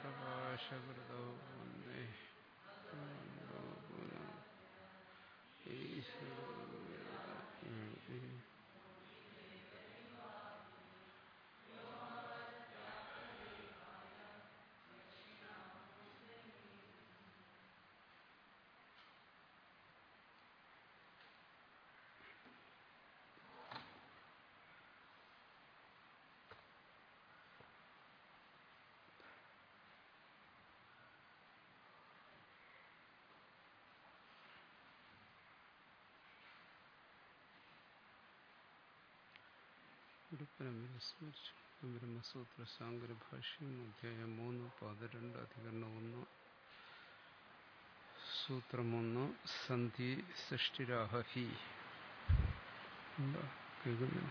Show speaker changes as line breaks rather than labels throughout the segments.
പ്രകാശകൃതോ വന്ദേ ഈശ്വര സ്മരിച്ചു ബ്രഹ്മസൂത്ര ശാങ്കര ഭാഷ്യം അധ്യായം മൂന്ന് പാത രണ്ട് അധികരണം ഒന്ന് സൂത്രം ഒന്ന് സന്ധി സൃഷ്ടിരാഹി എന്താ കേൾക്കുന്നു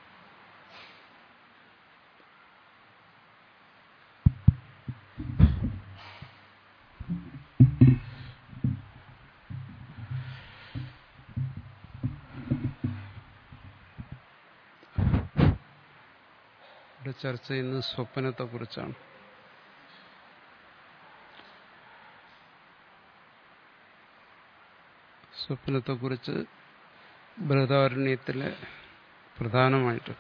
ഇവിടെ ചർച്ച ചെയ്യുന്നത് സ്വപ്നത്തെ കുറിച്ചാണ് സ്വപ്നത്തെ കുറിച്ച് ബൃഹദാരണ്യത്തിലെ പ്രധാനമായിട്ട്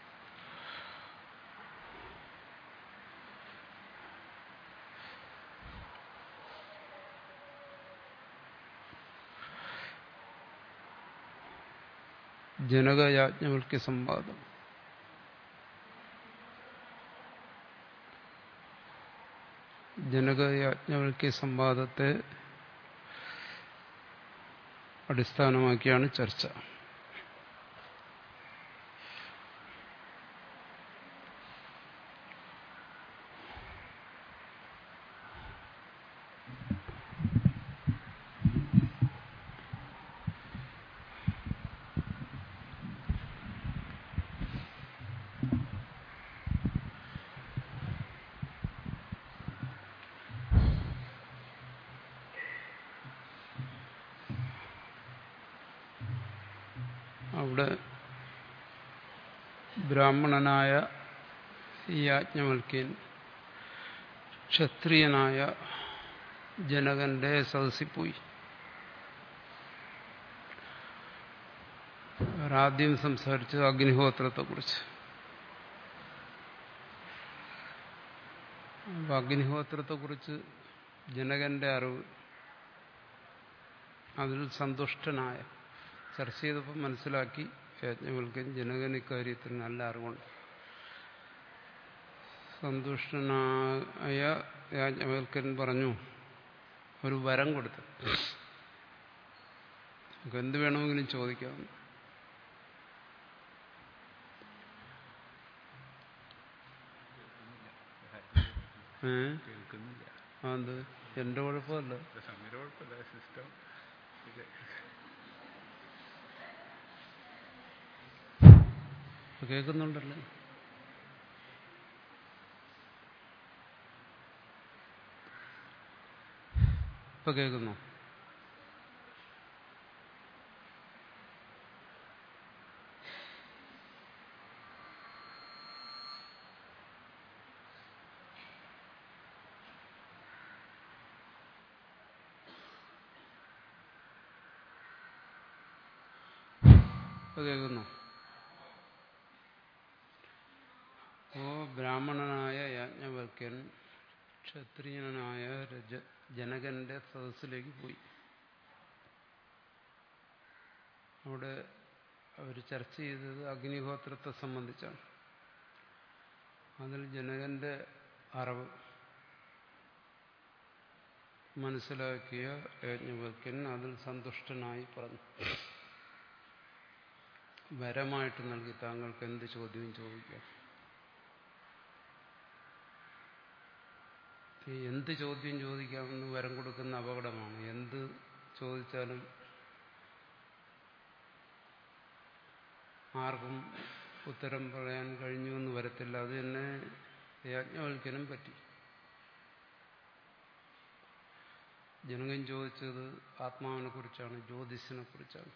ജനകയാജ്ഞവൽക്യ സംവാദം ജനകയാജ്ഞവൽക്യ സംവാദത്തെ അടിസ്ഥാനമാക്കിയാണ് ചർച്ച അവിടെ ബ്രാഹ്മണനായ ഈ യാജ്ഞവൽക്യൻ ക്ഷത്രിയനായ ജനകന്റെ സദസ്സിൽ പോയി ആദ്യം സംസാരിച്ചത് അഗ്നിഹോത്രത്തെക്കുറിച്ച് അപ്പം അഗ്നിഹോത്രത്തെക്കുറിച്ച് ജനകന്റെ അറിവ് അതിൽ സന്തുഷ്ടനായ ചർച്ച ചെയ്തപ്പോൾ മനസ്സിലാക്കി യാജ്ഞവൽക്കൻ ജനകൻ ഇക്കാര്യത്തിൽ നല്ല അറിവുണ്ട് സന്തുഷ്ടനായ യാജ്ഞവൽക്കൻ പറഞ്ഞു ഒരു വരം കൊടുത്തു നമുക്ക് എന്ത് വേണമെങ്കിലും ചോദിക്കാം ഏ
കേൾക്കുന്നില്ല
അത് എന്റെ കുഴപ്പമല്ല
സമീര കുഴപ്പമില്ല സിസ്റ്റം
കേൾക്കുന്നുണ്ടല്ലോ ഇപ്പൊ കേൾക്കുന്നു ഇപ്പൊ കേൾക്കുന്നു ഓ ബ്രാഹ്മണനായ യാജ്ഞവൽക്കൻ ക്ഷത്രിയനായ രജ ജനകന്റെ സദസ്സിലേക്ക് പോയി അവിടെ അവർ ചർച്ച ചെയ്തത് അഗ്നിഹോത്രത്തെ സംബന്ധിച്ചാണ് അതിൽ ജനകന്റെ അറിവ് മനസ്സിലാക്കിയ യജ്ഞവൽക്കൻ അതിൽ സന്തുഷ്ടനായി പറഞ്ഞു വരമായിട്ട് നൽകി താങ്കൾക്ക് എന്ത് ചോദ്യവും ചോദിക്കാം ഈ എന്ത് ചോദ്യം ചോദിക്കാമെന്ന് വരം കൊടുക്കുന്ന അപകടമാണ് എന്ത് ചോദിച്ചാലും ആർക്കും ഉത്തരം പറയാൻ കഴിഞ്ഞു എന്ന് വരത്തില്ല അത് തന്നെ യാജ്ഞവൽക്കനും പറ്റി ജനകൻ ചോദിച്ചത് ആത്മാവിനെ കുറിച്ചാണ് ജ്യോതിസിനെ കുറിച്ചാണ്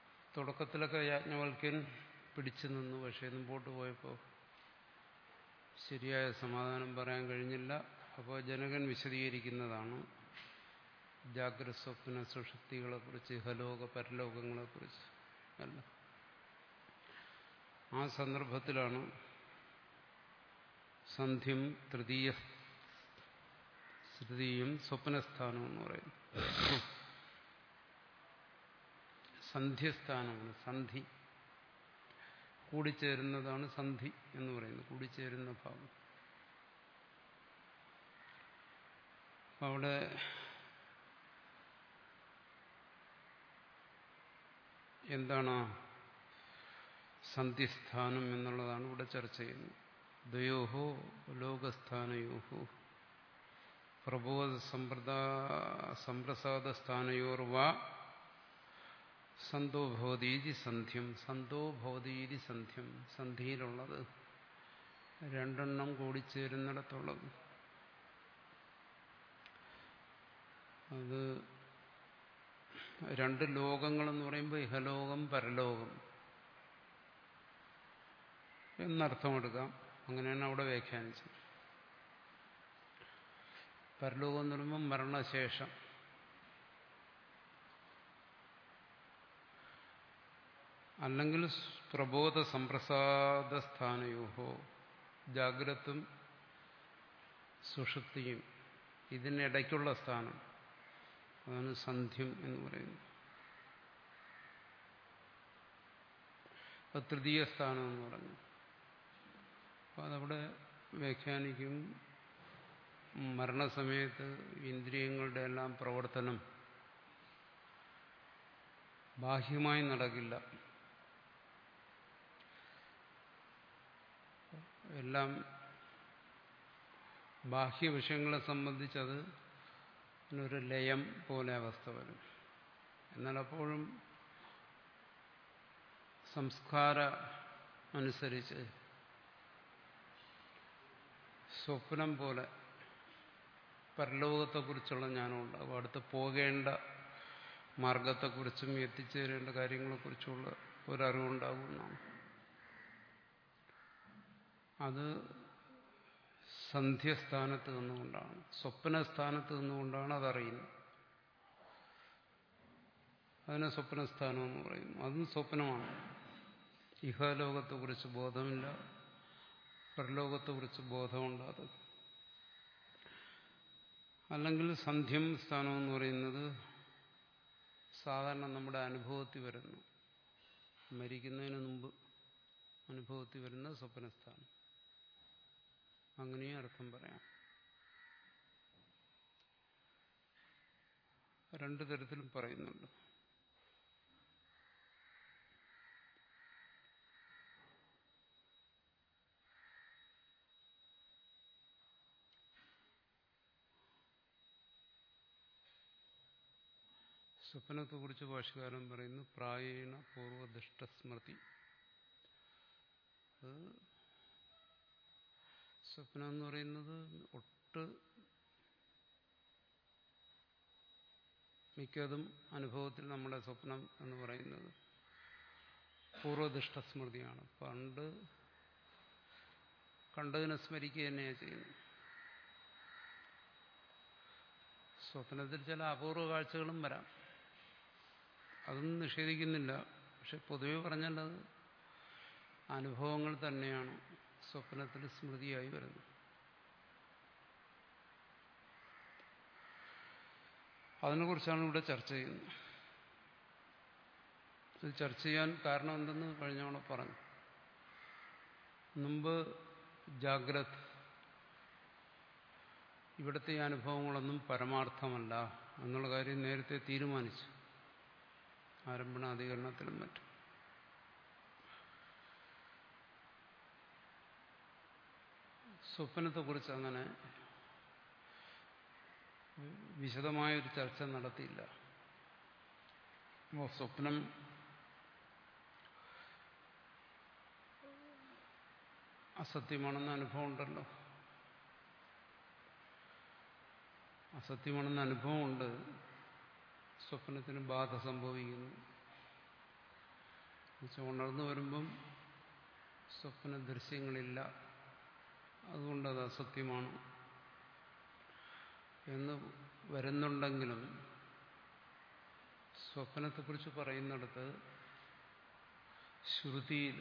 തുടക്കത്തിലൊക്കെ യാജ്ഞവൽക്കൻ പിടിച്ചു നിന്നു പക്ഷേ മുമ്പോട്ട് പോയപ്പോൾ ശരിയായ സമാധാനം പറയാൻ കഴിഞ്ഞില്ല അപ്പോൾ ജനകൻ വിശദീകരിക്കുന്നതാണ് ജാഗ്രത സ്വപ്ന സുഷുപ്തികളെക്കുറിച്ച് ഇഹലോക പരലോകങ്ങളെക്കുറിച്ച് അല്ല ആ സന്ദർഭത്തിലാണ് സന്ധ്യം തൃതീയ തൃതീയം സ്വപ്നസ്ഥാനം എന്ന് പറയുന്നത് സന്ധ്യസ്ഥാനമാണ് സന്ധി കൂടിച്ചേരുന്നതാണ് സന്ധി എന്ന് പറയുന്നത് കൂടിച്ചേരുന്ന ഭാഗം അവിടെ എന്താണ് സന്ധിസ്ഥാനം എന്നുള്ളതാണ് ഇവിടെ ചർച്ച ചെയ്യുന്നത് ദ്വയോഹോ ലോകസ്ഥാനയോഹോ പ്രബോധ സമ്പ്രദാ സമ്പ്രസാദസ്ഥാനയോർവാ സന്തോ ഭവതീതി സന്ധ്യം സന്തോ ഭവതീതി സന്ധ്യം സന്ധിയിലുള്ളത് രണ്ടെണ്ണം കൂടിച്ചേരുന്നിടത്തുള്ളത് അത് രണ്ട് ലോകങ്ങളെന്ന് പറയുമ്പോൾ ഇഹലോകം പരലോകം എന്നർത്ഥമെടുക്കാം അങ്ങനെയാണ് അവിടെ വ്യാഖ്യാനിച്ചത് പരലോകം എന്ന് പറയുമ്പോൾ മരണശേഷം അല്ലെങ്കിൽ പ്രബോധ സമ്പ്രസാദ സ്ഥാനയോഹോ ജാഗ്രതും സുഷുപ്തിയും ഇതിനിടയ്ക്കുള്ള സ്ഥാനം അതാണ് സന്ധ്യം എന്ന് പറയുന്നത് അപ്പം തൃതീയ സ്ഥാനം എന്ന് പറഞ്ഞു അപ്പം അതവിടെ വ്യാഖ്യാനിക്കും മരണസമയത്ത് ഇന്ദ്രിയങ്ങളുടെ എല്ലാം പ്രവർത്തനം ബാഹ്യമായി നടക്കില്ല എല്ലാം ബാഹ്യ വിഷയങ്ങളെ സംബന്ധിച്ചത് ഒരു ലയം പോലെ അവസ്ഥ വരും എന്നാൽ അപ്പോഴും സംസ്കാര അനുസരിച്ച് സ്വപ്നം പോലെ പരലോകത്തെക്കുറിച്ചുള്ള ജ്ഞാനം ഉണ്ടാകും അടുത്ത് പോകേണ്ട മാർഗത്തെക്കുറിച്ചും എത്തിച്ചേരേണ്ട കാര്യങ്ങളെക്കുറിച്ചുള്ള ഒരറിവുണ്ടാകുന്നതാണ് അത് സന്ധ്യസ്ഥാനത്ത് നിന്നുകൊണ്ടാണ് സ്വപ്നസ്ഥാനത്ത് നിന്നുകൊണ്ടാണ് അതറിയുന്നത് അതിനെ സ്വപ്നസ്ഥാനം എന്ന് പറയുന്നു അതും സ്വപ്നമാണ് ഇഹലോകത്തെക്കുറിച്ച് ബോധമില്ല പരലോകത്തെക്കുറിച്ച് ബോധമുണ്ടാകും അല്ലെങ്കിൽ സന്ധ്യം സ്ഥാനം എന്ന് പറയുന്നത് സാധാരണ നമ്മുടെ അനുഭവത്തിൽ വരുന്നു മരിക്കുന്നതിന് മുമ്പ് അനുഭവത്തിൽ വരുന്ന സ്വപ്നസ്ഥാനം അങ്ങനെയും അർത്ഥം പറയാം രണ്ടു തരത്തിലും പറയുന്നുണ്ട് സ്വപ്നത്തെക്കുറിച്ച് ഭാഷകാരൻ പറയുന്നു പ്രായേണ പൂർവദുഷ്ടസ്മൃതി അത് സ്വപ്നം എന്ന് പറയുന്നത് ഒട്ട് മിക്കതും അനുഭവത്തിൽ നമ്മുടെ സ്വപ്നം എന്ന് പറയുന്നത് പൂർവദുഷ്ടസ്മൃതിയാണ് പണ്ട് കണ്ടതിനെ സ്മരിക്കുക തന്നെയാണ് ചെയ്യുന്നത് സ്വപ്നത്തിൽ ചില അപൂർവ കാഴ്ചകളും വരാം അതൊന്നും നിഷേധിക്കുന്നില്ല പക്ഷെ പൊതുവെ പറഞ്ഞാൽ അത് അനുഭവങ്ങൾ തന്നെയാണ് സ്വപ്നത്തിൽ സ്മൃതിയായി വരുന്നത് അതിനെക്കുറിച്ചാണ് ഇവിടെ ചർച്ച ചെയ്യുന്നത് ഇത് ചർച്ച ചെയ്യാൻ കാരണം എന്തെന്ന് കഴിഞ്ഞവണ പറഞ്ഞു മുമ്പ് ജാഗ്രത ഇവിടുത്തെ അനുഭവങ്ങളൊന്നും പരമാർത്ഥമല്ല എന്നുള്ള കാര്യം നേരത്തെ തീരുമാനിച്ചു ആരംഭണാധികരണത്തിലും മറ്റും സ്വപ്നത്തെക്കുറിച്ച് അങ്ങനെ വിശദമായൊരു ചർച്ച നടത്തിയില്ല അപ്പോൾ സ്വപ്നം അസത്യമാണെന്ന അനുഭവം ഉണ്ടല്ലോ അസത്യമാണെന്ന അനുഭവമുണ്ട് സ്വപ്നത്തിന് ബാധ സംഭവിക്കുന്നു ഉണർന്നു വരുമ്പം സ്വപ്ന ദൃശ്യങ്ങളില്ല അതുകൊണ്ട് അത് അസത്യമാണ് എന്ന് വരുന്നുണ്ടെങ്കിലും സ്വപ്നത്തെക്കുറിച്ച് പറയുന്നിടത്ത് ശ്രുതിയിൽ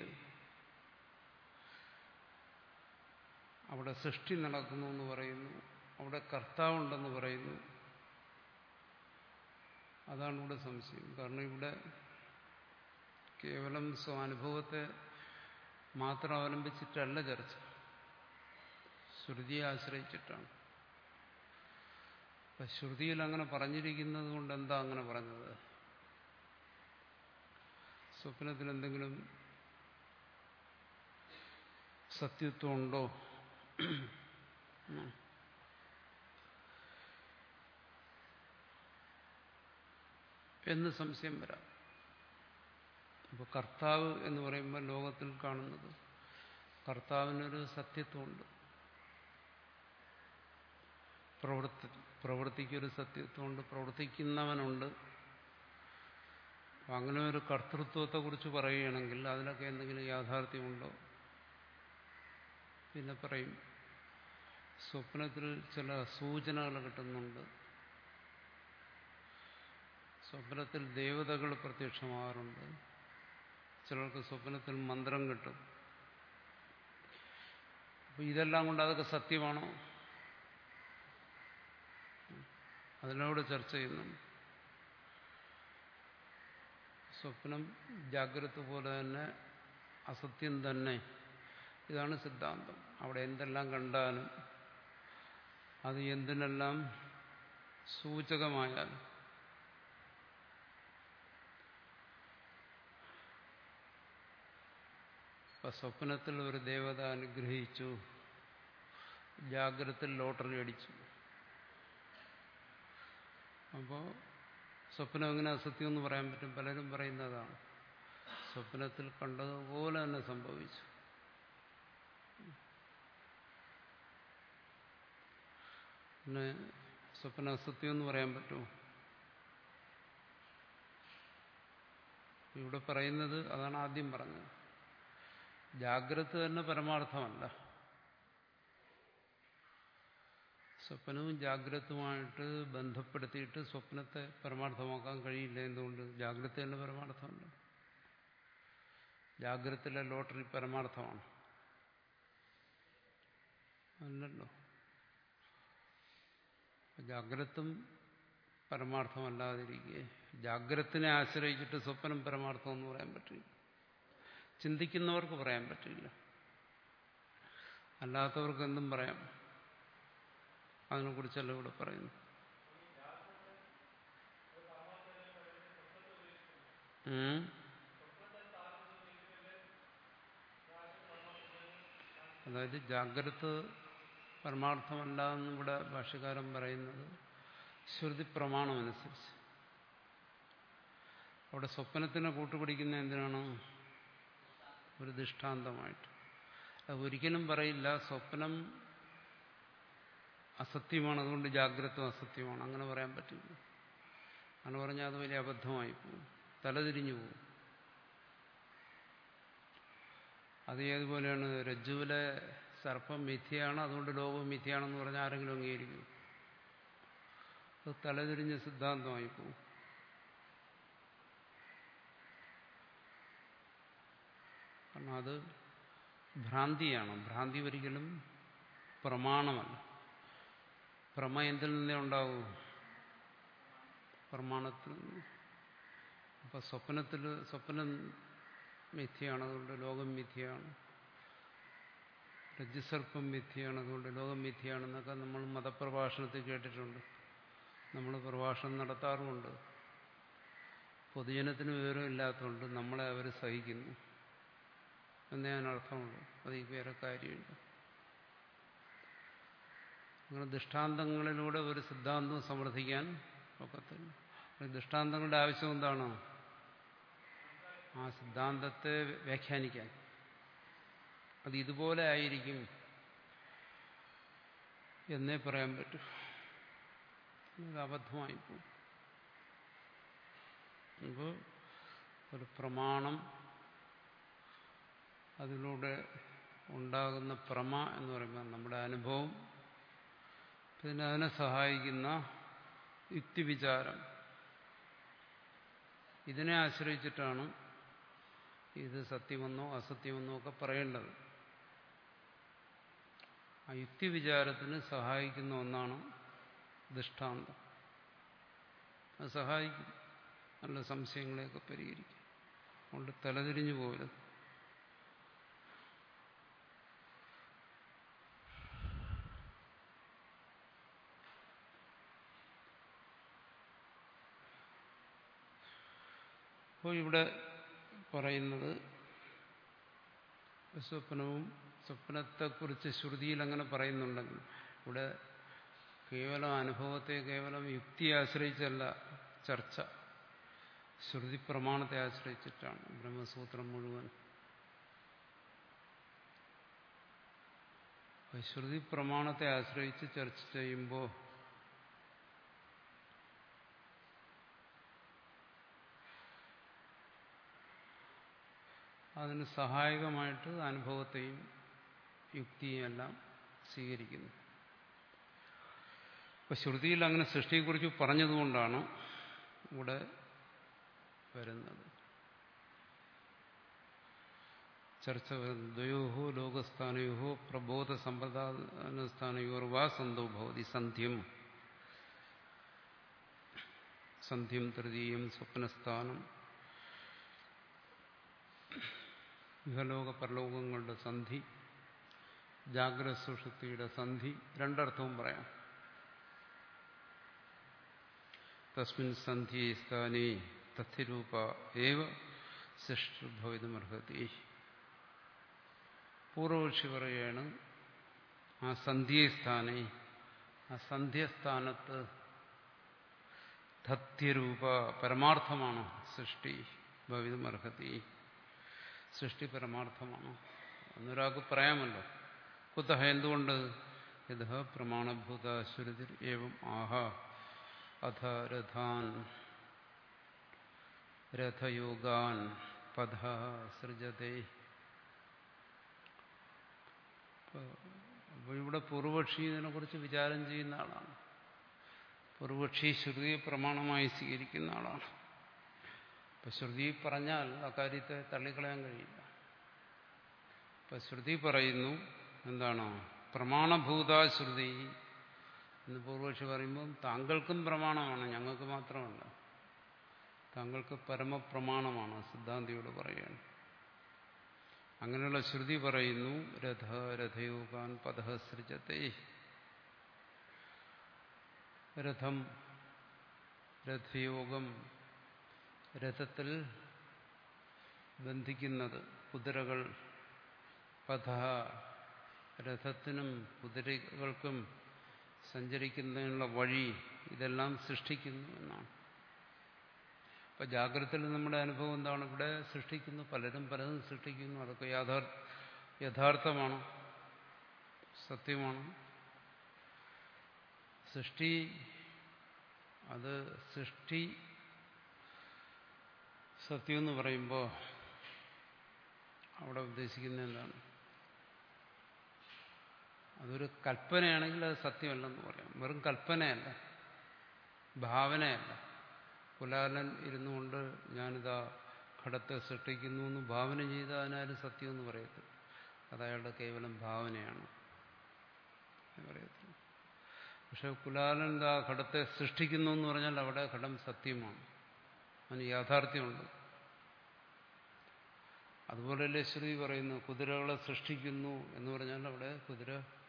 അവിടെ സൃഷ്ടി നടക്കുന്നു എന്ന് പറയുന്നു അവിടെ കർത്താവുണ്ടെന്ന് പറയുന്നു അതാണ് ഇവിടെ സംശയം കാരണം ഇവിടെ കേവലം സ്വാനുഭവത്തെ മാത്രം അവലംബിച്ചിട്ടല്ല ചർച്ച ശ്രുതിയെ ആശ്രയിച്ചിട്ടാണ് അപ്പൊ ശ്രുതിയിൽ അങ്ങനെ പറഞ്ഞിരിക്കുന്നത് കൊണ്ട് എന്താ അങ്ങനെ പറഞ്ഞത് സ്വപ്നത്തിൽ എന്തെങ്കിലും സത്യത്വമുണ്ടോ എന്ന് സംശയം വരാം അപ്പോൾ കർത്താവ് എന്ന് പറയുമ്പോൾ ലോകത്തിൽ കാണുന്നത് കർത്താവിനൊരു സത്യത്വമുണ്ട് പ്രവൃത്തി പ്രവൃത്തിക്കൊരു സത്യത്വമുണ്ട് പ്രവർത്തിക്കുന്നവനുണ്ട് അപ്പം അങ്ങനെ ഒരു കർത്തൃത്വത്തെക്കുറിച്ച് പറയുകയാണെങ്കിൽ അതിലൊക്കെ എന്തെങ്കിലും യാഥാർത്ഥ്യമുണ്ടോ പിന്നെ പറയും സ്വപ്നത്തിൽ ചില സൂചനകൾ കിട്ടുന്നുണ്ട് സ്വപ്നത്തിൽ ദേവതകൾ പ്രത്യക്ഷമാകാറുണ്ട് ചിലർക്ക് സ്വപ്നത്തിൽ മന്ത്രം കിട്ടും അപ്പൊ ഇതെല്ലാം കൊണ്ട് അതൊക്കെ സത്യമാണോ അതിനോട് ചർച്ച ചെയ്യുന്നുണ്ട് സ്വപ്നം ജാഗ്രത പോലെ തന്നെ അസത്യം തന്നെ ഇതാണ് സിദ്ധാന്തം അവിടെ എന്തെല്ലാം കണ്ടാലും അത് എന്തിനെല്ലാം സൂചകമായാലും ഇപ്പൊ സ്വപ്നത്തിൽ ഒരു ദേവത അനുഗ്രഹിച്ചു ജാഗ്രത്തിൽ ലോട്ടറി അടിച്ചു അപ്പോൾ സ്വപ്നം എങ്ങനെ അസത്യം എന്ന് പറയാൻ പറ്റും പലരും പറയുന്നതാണ് സ്വപ്നത്തിൽ കണ്ടതുപോലെ തന്നെ സംഭവിച്ചു പിന്നെ സ്വപ്ന അസത്യം എന്ന് പറയാൻ പറ്റുമോ ഇവിടെ പറയുന്നത് അതാണ് ആദ്യം പറഞ്ഞത് ജാഗ്രത തന്നെ പരമാർത്ഥമല്ല സ്വപ്നവും ജാഗ്രതവുമായിട്ട് ബന്ധപ്പെടുത്തിയിട്ട് സ്വപ്നത്തെ പരമാർത്ഥമാക്കാൻ കഴിയില്ല എന്തുകൊണ്ട് ജാഗ്രത തന്നെ പരമാർത്ഥമല്ല ജാഗ്രതയിലെ ലോട്ടറി പരമാർത്ഥമാണ് അല്ലല്ലോ ജാഗ്രതും പരമാർത്ഥമല്ലാതിരിക്കെ ജാഗ്രത്തിനെ ആശ്രയിച്ചിട്ട് സ്വപ്നം പരമാർത്ഥം എന്ന് പറയാൻ പറ്റില്ല ചിന്തിക്കുന്നവർക്ക് പറയാൻ പറ്റില്ല അല്ലാത്തവർക്ക് എന്തും പറയാം അതിനെക്കുറിച്ചല്ല ഇവിടെ പറയുന്നു ഉം അതായത് ജാഗ്രത പരമാർത്ഥമല്ല എന്ന് ഇവിടെ ഭാഷ്യകാരൻ പറയുന്നത് ശ്രുതി പ്രമാണമനുസരിച്ച് അവിടെ സ്വപ്നത്തിനെ കൂട്ടുപിടിക്കുന്ന എന്തിനാണ് ഒരു ദൃഷ്ടാന്തമായിട്ട് അത് ഒരിക്കലും പറയില്ല സ്വപ്നം അസത്യമാണ് അതുകൊണ്ട് ജാഗ്രത അസത്യമാണ് അങ്ങനെ പറയാൻ പറ്റില്ല അങ്ങനെ പറഞ്ഞാൽ അത് വലിയ അബദ്ധമായി പോകും തലതിരിഞ്ഞു പോകും അത് ഏതുപോലെയാണ് രജ്ജുവിലെ സർപ്പം മിഥ്യയാണ് അതുകൊണ്ട് ലോകം മിഥ്യയാണെന്ന് പറഞ്ഞാൽ ആരെങ്കിലും അംഗീകരിക്കും അത് തലതിരിഞ്ഞ സിദ്ധാന്തമായി പോകും കാരണം അത് ഭ്രാന്തിയാണ് ഭ്രാന്തി ഒരിക്കലും പ്രമാണമല്ല പ്രമ എന്തിൽ നിന്നേ ഉണ്ടാവൂ പ്രമാണത്തിൽ നിന്ന് അപ്പൊ സ്വപ്നത്തിൽ സ്വപ്നം മിഥ്യയാണ് അതുകൊണ്ട് ലോകം മിഥ്യയാണ് രജ്ജുസർപ്പം മിഥ്യയാണ് അതുകൊണ്ട് ലോകം മിഥ്യയാണെന്നൊക്കെ നമ്മൾ മതപ്രഭാഷണത്തിൽ കേട്ടിട്ടുണ്ട് നമ്മൾ പ്രഭാഷണം നടത്താറുമുണ്ട് പൊതുജനത്തിന് വിവരമില്ലാത്തതുകൊണ്ട് നമ്മളെ അവർ സഹിക്കുന്നു എന്നേ അതിനർത്ഥമുള്ളൂ അത് ഈ വേറെ കാര്യമില്ല അങ്ങനെ ദൃഷ്ടാന്തങ്ങളിലൂടെ ഒരു സിദ്ധാന്തം സമർത്ഥിക്കാൻ ഒക്കത്തില്ല ദൃഷ്ടാന്തങ്ങളുടെ ആവശ്യം എന്താണ് ആ സിദ്ധാന്തത്തെ വ്യാഖ്യാനിക്കാൻ അത് ഇതുപോലെ ആയിരിക്കും എന്നേ പറയാൻ പറ്റൂ ഇത് അബദ്ധമായി പോകും അപ്പോൾ ഒരു പ്രമാണം അതിലൂടെ ഉണ്ടാകുന്ന പ്രമ എന്ന് പറയുമ്പോൾ നമ്മുടെ അനുഭവം പിന്നെ അതിനെ സഹായിക്കുന്ന യുക്തിവിചാരം ഇതിനെ ആശ്രയിച്ചിട്ടാണ് ഇത് സത്യമെന്നോ അസത്യമെന്നോ ഒക്കെ പറയേണ്ടത് ആ യുക്തിവിചാരത്തിന് സഹായിക്കുന്ന ഒന്നാണ് ദൃഷ്ടാന്തം അത് സഹായിക്കും നല്ല സംശയങ്ങളെയൊക്കെ പരിഹരിക്കും അതുകൊണ്ട് തലതിരിഞ്ഞു പോകരുത് അപ്പോൾ ഇവിടെ പറയുന്നത് സ്വപ്നവും സ്വപ്നത്തെക്കുറിച്ച് ശ്രുതിയിൽ അങ്ങനെ പറയുന്നുണ്ടെങ്കിൽ ഇവിടെ കേവലം അനുഭവത്തെ കേവലം യുക്തിയെ ആശ്രയിച്ചല്ല ചർച്ച ശ്രുതി പ്രമാണത്തെ ആശ്രയിച്ചിട്ടാണ് ബ്രഹ്മസൂത്രം മുഴുവൻ ശ്രുതി പ്രമാണത്തെ ആശ്രയിച്ച് ചർച്ച ചെയ്യുമ്പോൾ അതിന് സഹായകമായിട്ട് അനുഭവത്തെയും യുക്തിയും എല്ലാം സ്വീകരിക്കുന്നു ഇപ്പൊ ശ്രുതിയിൽ അങ്ങനെ സൃഷ്ടിയെക്കുറിച്ച് പറഞ്ഞതുകൊണ്ടാണ് ഇവിടെ വരുന്നത് ചർച്ച വരുന്നത് ദ്വയോഹോ ലോകസ്ഥാനയോഹോ പ്രബോധ സമ്പ്രദാനസ്ഥാനയോർ വാ സന്തോ ഭവതി സന്ധ്യം സന്ധ്യം തൃതീയം സ്വപ്നസ്ഥാനം ഇഹലോക പരലോകങ്ങളുടെ സന്ധി ജാഗ്രത സുഷുപ്തിയുടെ സന്ധി രണ്ടർത്ഥവും പറയാം തസ്മിൻ സന്ധ്യേ സ്ഥാനേ തഥ്യരൂപ ഏവ സൃഷ്ടിഭവിതമർഹതി പൂർവപക്ഷി പറയുകയാണ് ആ സന്ധ്യേ സ്ഥാനേ ആ സന്ധ്യസ്ഥാനത്ത് തഥ്യരൂപ പരമാർത്ഥമാണ് സൃഷ്ടി ഭവിതമർഹതി സൃഷ്ടി പരമാർത്ഥമാണ് എന്നൊരാൾക്ക് പറയാമല്ലോ കുതഹ എന്തുകൊണ്ട് യഥ പ്രമാണഭൂത ശ്രുതിർ ഏവം ആഹ അഥ രഥാൻ രഥയോഗാൻ പഥ സൃജതേ അപ്പോൾ ഇവിടെ പൂർവപക്ഷി ഇതിനെക്കുറിച്ച് വിചാരം ചെയ്യുന്ന ആളാണ് പൂർവപക്ഷി ശ്രുതിയെ പ്രമാണമായി സ്വീകരിക്കുന്ന ആളാണ് ഇപ്പൊ ശ്രുതി പറഞ്ഞാൽ അക്കാര്യത്തെ തള്ളിക്കളയാൻ കഴിയില്ല ഇപ്പൊ ശ്രുതി പറയുന്നു എന്താണ് പ്രമാണഭൂത ശ്രുതി എന്ന് പൂർവക്ഷി പറയുമ്പം താങ്കൾക്കും പ്രമാണമാണ് ഞങ്ങൾക്ക് മാത്രമല്ല താങ്കൾക്ക് പരമപ്രമാണമാണ് സിദ്ധാന്തിയോട് പറയുകയാണ് അങ്ങനെയുള്ള ശ്രുതി പറയുന്നു രഥ രഥയോഗാൻ പദ സൃജത്തെ രഥം രഥയോഗം രഥത്തിൽ ബന്ധിക്കുന്നത് കുതിരകൾ പഥ രഥത്തിനും കുതിരകൾക്കും സഞ്ചരിക്കുന്നതിനുള്ള വഴി ഇതെല്ലാം സൃഷ്ടിക്കുന്നു എന്നാണ് ഇപ്പൊ ജാഗ്രതത്തിൽ നമ്മുടെ അനുഭവം എന്താണ് ഇവിടെ സൃഷ്ടിക്കുന്നു പലരും പലതും സൃഷ്ടിക്കുന്നു അതൊക്കെ യാഥാർ യഥാർത്ഥമാണ് സത്യമാണ് സൃഷ്ടി അത് സൃഷ്ടി സത്യം എന്ന് പറയുമ്പോൾ അവിടെ ഉദ്ദേശിക്കുന്നത് എന്താണ് അതൊരു കൽപ്പനയാണെങ്കിൽ അത് സത്യമല്ലെന്ന് പറയാം വെറും കൽപ്പനയല്ല ഭാവനയല്ല കുലാലൻ ഇരുന്നു കൊണ്ട് ഞാനിതാ ഘടത്തെ സൃഷ്ടിക്കുന്നു എന്ന് ഭാവന ചെയ്ത് അതിനാലും സത്യം എന്ന് പറയത്തില്ല അത് അയാളുടെ കേവലം ഭാവനയാണ് പറയത്തില്ല പക്ഷെ കുലാലൻ ഇതാ ഘടത്തെ സൃഷ്ടിക്കുന്നു എന്ന് പറഞ്ഞാൽ അവിടെ ഘടം സത്യമാണ് അതിന് യാഥാർത്ഥ്യമുണ്ട് അതുപോലെയല്ലേ ശ്രുതി പറയുന്നു കുതിരകളെ സൃഷ്ടിക്കുന്നു എന്ന് പറഞ്ഞാൽ അവിടെ കുതിര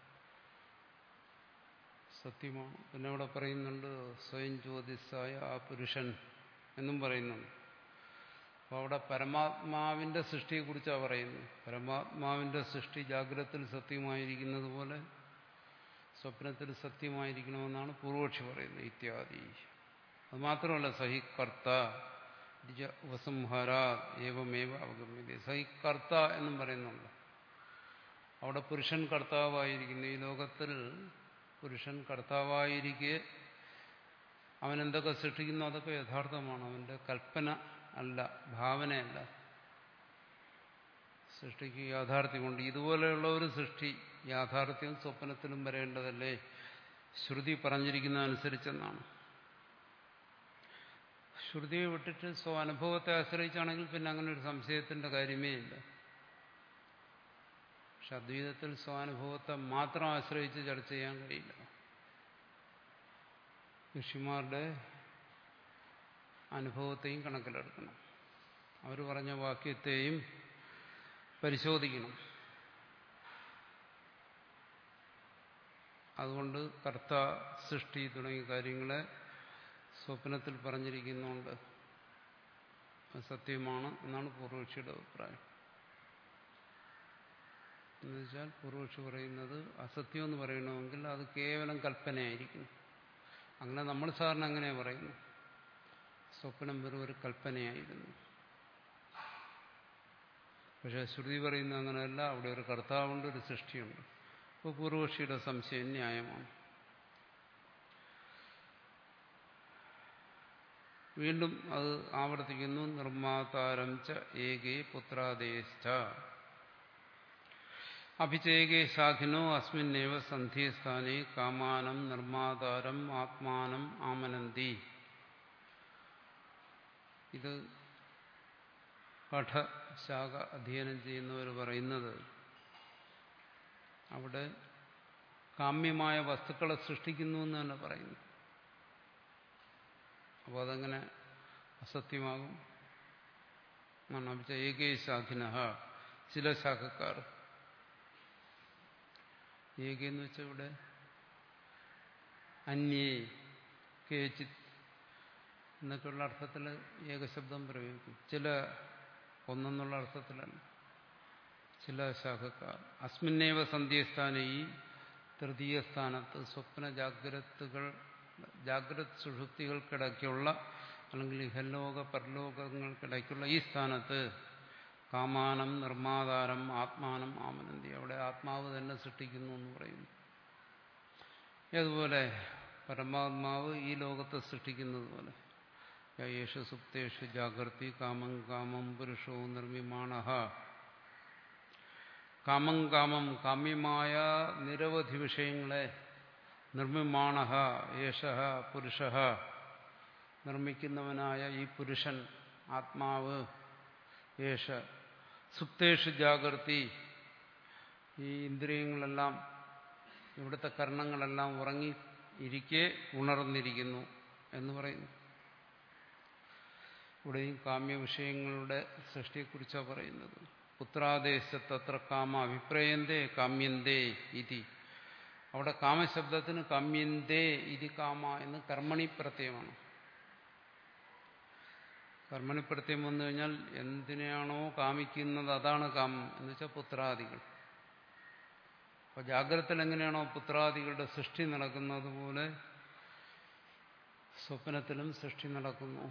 സത്യമാണ് പിന്നെ അവിടെ പറയുന്നുണ്ട് സ്വയം ജ്യോതിസായ ആ പുരുഷൻ എന്നും പറയുന്നുണ്ട് അപ്പോൾ അവിടെ പരമാത്മാവിന്റെ സൃഷ്ടിയെക്കുറിച്ചാണ് പറയുന്നത് പരമാത്മാവിന്റെ സൃഷ്ടി ജാഗ്രതത്തിൽ സത്യമായിരിക്കുന്നത് പോലെ സ്വപ്നത്തിൽ സത്യമായിരിക്കണമെന്നാണ് പൂർവക്ഷി പറയുന്നത് ഇത്യാദി അത് മാത്രമല്ല സഹി കർത്ത ഉപസംഹാര ഏവമേവ അവഗമ്യത സഹി കർത്ത എന്നും പറയുന്നുണ്ട് അവിടെ പുരുഷൻ കർത്താവായിരിക്കുന്നു ഈ ലോകത്തിൽ പുരുഷൻ കർത്താവായിരിക്കെ അവൻ എന്തൊക്കെ സൃഷ്ടിക്കുന്നു അതൊക്കെ യഥാർത്ഥമാണ് അവന്റെ കൽപ്പന അല്ല ഭാവനയല്ല സൃഷ്ടിക്ക് യാഥാർത്ഥ്യമുണ്ട് ഇതുപോലെയുള്ള ഒരു സൃഷ്ടി യാഥാർത്ഥ്യം സ്വപ്നത്തിലും വരേണ്ടതല്ലേ ശ്രുതി പറഞ്ഞിരിക്കുന്ന അനുസരിച്ചെന്നാണ് ശ്രുതിയെ വിട്ടിട്ട് സ്വ അനുഭവത്തെ ആശ്രയിച്ചാണെങ്കിൽ പിന്നെ അങ്ങനെ ഒരു സംശയത്തിന്റെ കാര്യമേ ഇല്ല പക്ഷെ അദ്വൈതത്തിൽ സ്വാനുഭവത്തെ മാത്രം ആശ്രയിച്ച് ചർച്ച ചെയ്യാൻ കഴിയില്ല ഋഷിമാരുടെ അനുഭവത്തെയും കണക്കിലെടുക്കണം അവർ പറഞ്ഞ വാക്യത്തെയും പരിശോധിക്കണം അതുകൊണ്ട് കർത്ത സൃഷ്ടി തുടങ്ങിയ കാര്യങ്ങളെ സ്വപ്നത്തിൽ പറഞ്ഞിരിക്കുന്നുണ്ട് അത് സത്യമാണ് എന്നാണ് പൂർവക്ഷിയുടെ അഭിപ്രായം എന്നുവെച്ചാൽ പൂർവക്ഷി പറയുന്നത് അസത്യം എന്ന് പറയണമെങ്കിൽ അത് കേവലം കൽപ്പനയായിരിക്കും അങ്ങനെ നമ്മൾ സാറിന് അങ്ങനെ പറയുന്നു സ്വപ്നം വെറും ഒരു കൽപ്പനയായിരുന്നു പക്ഷെ ശ്രുതി പറയുന്ന അങ്ങനെയല്ല അവിടെ ഒരു കർത്താവുണ്ട് ഒരു സൃഷ്ടിയുണ്ട് അപ്പോൾ പൂർവക്ഷിയുടെ സംശയം ന്യായമാണ് വീണ്ടും അത് ആവർത്തിക്കുന്നു നിർമ്മാതാരം ച ഏകേ പുത്രാദേശ അഭിചേകേ ശാഖിനോ അസ്മിന്നേവ സന്ധ്യസ്ഥാനെ കാമാനം നിർമ്മാതാരം ആത്മാനം ആമനന്തി ഇത് പാഠശാഖ അധ്യയനം ചെയ്യുന്നവർ പറയുന്നത് അവിടെ കാമ്യമായ വസ്തുക്കളെ സൃഷ്ടിക്കുന്നു എന്ന് തന്നെ പറയുന്നു അപ്പോൾ അതങ്ങനെ അസത്യമാകും എന്നാണ് ഏകേ ശാഖിന ചില ശാഖക്കാർ ഏകെന്ന് വെച്ചാൽ ഇവിടെ അന്യേ കേച്ചിത് എന്നൊക്കെയുള്ള അർത്ഥത്തിൽ ഏകശബ്ദം പ്രയോഗിക്കും ചില ഒന്നെന്നുള്ള അർത്ഥത്തിലല്ല ചില ശാഖക്കാർ അസ്മിന്നേവ സന്ധ്യസ്ഥാന ഈ തൃതീയ സ്ഥാനത്ത് സ്വപ്ന ജാഗ്രതുകൾ ജാഗ്രത സുഷുപ്തികൾക്കിടയ്ക്കുള്ള അല്ലെങ്കിൽ ഇഹലോക പരലോകങ്ങൾക്കിടയ്ക്കുള്ള ഈ സ്ഥാനത്ത് കാമാനം നിർമ്മാതാരം ആത്മാനം ആമനന്തി അവിടെ ആത്മാവ് തന്നെ സൃഷ്ടിക്കുന്നു എന്ന് പറയുന്നു ഏതുപോലെ പരമാത്മാവ് ഈ ലോകത്തെ സൃഷ്ടിക്കുന്നത് പോലെ യേശു സുപ്തേഷു ജാഗ്രതി കാമം കാമം പുരുഷോ നിർമ്മിമാണ കാമം കാമം കാമ്യമായ നിരവധി വിഷയങ്ങളെ നിർമ്മിമാണ യേശ പുരുഷ നിർമ്മിക്കുന്നവനായ ഈ പുരുഷൻ ആത്മാവ് യേശ സുപ്തേഷു ജാഗ്രതി ഈ ഇന്ദ്രിയങ്ങളെല്ലാം ഇവിടുത്തെ കർണങ്ങളെല്ലാം ഉറങ്ങി ഇരിക്കെ ഉണർന്നിരിക്കുന്നു എന്ന് പറയുന്നു ഇവിടെയും കാമ്യ വിഷയങ്ങളുടെ സൃഷ്ടിയെക്കുറിച്ചാണ് പറയുന്നത് പുത്രാദേശത്തത്ര കാമ അഭിപ്രയന്തേ കാമ്യന്തേ ഇതി അവിടെ കാമശബ്ദത്തിന് കാമ്യന്തേ ഇതി കാമ എന്ന് കർമ്മണി പ്രത്യയമാണ് കർമ്മണി പ്രത്യം വന്നു കഴിഞ്ഞാൽ എന്തിനെയാണോ കാമിക്കുന്നത് അതാണ് കാമം എന്ന് വെച്ചാൽ പുത്രാദികൾ അപ്പൊ ജാഗ്രതത്തിൽ എങ്ങനെയാണോ പുത്രാദികളുടെ സൃഷ്ടി നടക്കുന്നത് പോലെ സ്വപ്നത്തിലും സൃഷ്ടി നടക്കുന്നു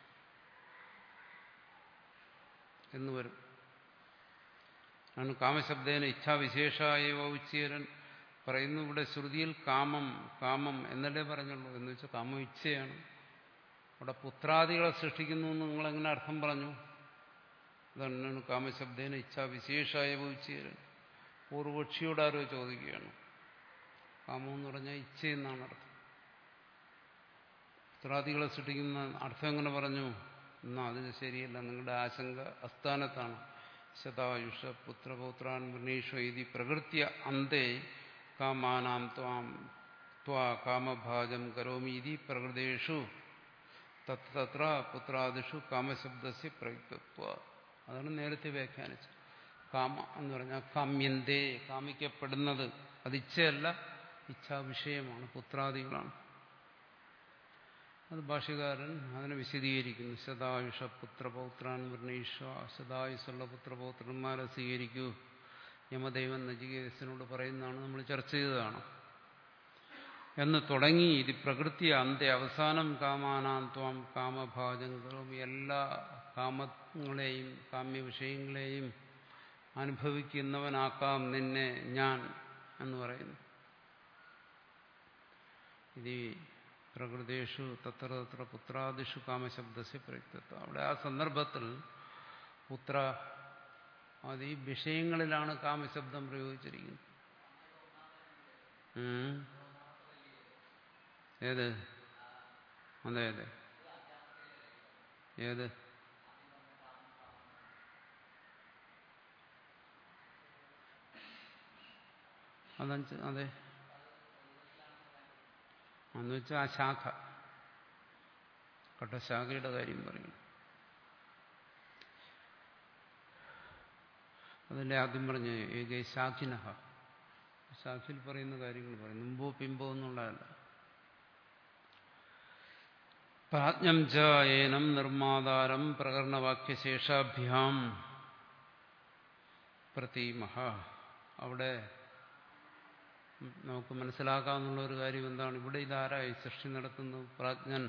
എന്ന് വരും ആണ് കാമശബ്ദേന ഇച്ഛാവിശേഷായ ഉച്ചേരൻ പറയുന്നു ഇവിടെ ശ്രുതിയിൽ കാമം കാമം എന്നല്ലേ പറഞ്ഞുള്ളൂ എന്ന് വെച്ചാൽ കാമം ഇച്ഛയാണ് അവിടെ പുത്രാദികളെ സൃഷ്ടിക്കുന്നു എന്ന് നിങ്ങളെങ്ങനെ അർത്ഥം പറഞ്ഞു അതാണ് കാമശബ്ദേന ഇച്ഛാവിശേഷായ ഉച്ചേരൻ പൂർവപക്ഷിയോട് ആരോ ചോദിക്കുകയാണ് കാമം എന്ന് പറഞ്ഞാൽ ഇച്ഛയെന്നാണ് അർത്ഥം പുത്രാദികളെ സൃഷ്ടിക്കുന്ന അർത്ഥം എങ്ങനെ പറഞ്ഞു എന്നാ അത് ശരിയല്ല നിങ്ങളുടെ ആശങ്ക അസ്ഥാനത്താണ് ശതായുഷ പുത്രപൗത്രാൻ മൃണീഷു ഇതി പ്രകൃത്യ അന്തേ കാമാനാം ത്വാം ത്വാ കാമഭാജം കരോമി ഇതി പ്രകൃതേഷു തത്ര പുത്രാദിഷു കാമശബ്ദസ്യ പ്രയുക്തത്വ അതാണ് നേരത്തെ വ്യാഖ്യാനിച്ചത് കാമ എന്ന് പറഞ്ഞാൽ കാമ്യന്തേ കാമിക്കപ്പെടുന്നത് അത് ഇച്ഛയല്ല ഇച്ഛാവിഷയമാണ് പുത്രാദികളാണ് അത് ഭാഷ്യകാരൻ അതിനെ വിശദീകരിക്കുന്നു ശതായുഷ പുത്രപൗത്രാൻ വർണ്ണീഷ ശതായുസുള്ള പുത്രപൗത്രന്മാരെ സ്വീകരിക്കൂ യമദൈവൻ നജികേതസിനോട് പറയുന്നതാണ് നമ്മൾ ചർച്ച ചെയ്തതാണ് എന്ന് തുടങ്ങി ഇത് പ്രകൃതി അന്ത്യ അവസാനം കാമാനാം ത്വം കാമഭാജങ്ങളും എല്ലാ കാമങ്ങളെയും കാമ്യ വിഷയങ്ങളെയും അനുഭവിക്കുന്നവനാക്കാം നിന്നെ ഞാൻ എന്ന് പറയുന്നു ഇത് പ്രകൃതേഷു തത്ര തത്ര പുത്രാദിഷു കാമശബ്ദസ്യ പ്രയുക്തത്വം അവിടെ ആ സന്ദർഭത്തിൽ പുത്ര അത് ഈ വിഷയങ്ങളിലാണ് കാമശബ്ദം പ്രയോഗിച്ചിരിക്കുന്നത് ഉം. ഏത് അതെ അതെ ഏത് അതഞ്ച് അതെ എന്ന് വെച്ചാൽ ആ ശാഖ കട്ടശാഖയുടെ കാര്യം പറയുന്നു അതിൻ്റെ ആദ്യം പറഞ്ഞ് ഏകേ ശാഖിനഹ ശാഖിൽ പറയുന്ന കാര്യങ്ങൾ പറയും മുമ്പോ പിമ്പോ എന്നുള്ളതല്ല പ്രാജ്ഞം ച ഏനം നിർമാതാരം പ്രകരണവാക്യശേഷാഭ്യാം പ്രതീമഹ അവിടെ നമുക്ക് മനസ്സിലാക്കാവുന്ന ഒരു കാര്യം എന്താണ് ഇവിടെ ഇതാരായി സൃഷ്ടി നടത്തുന്നത് പ്രാജ്ഞൻ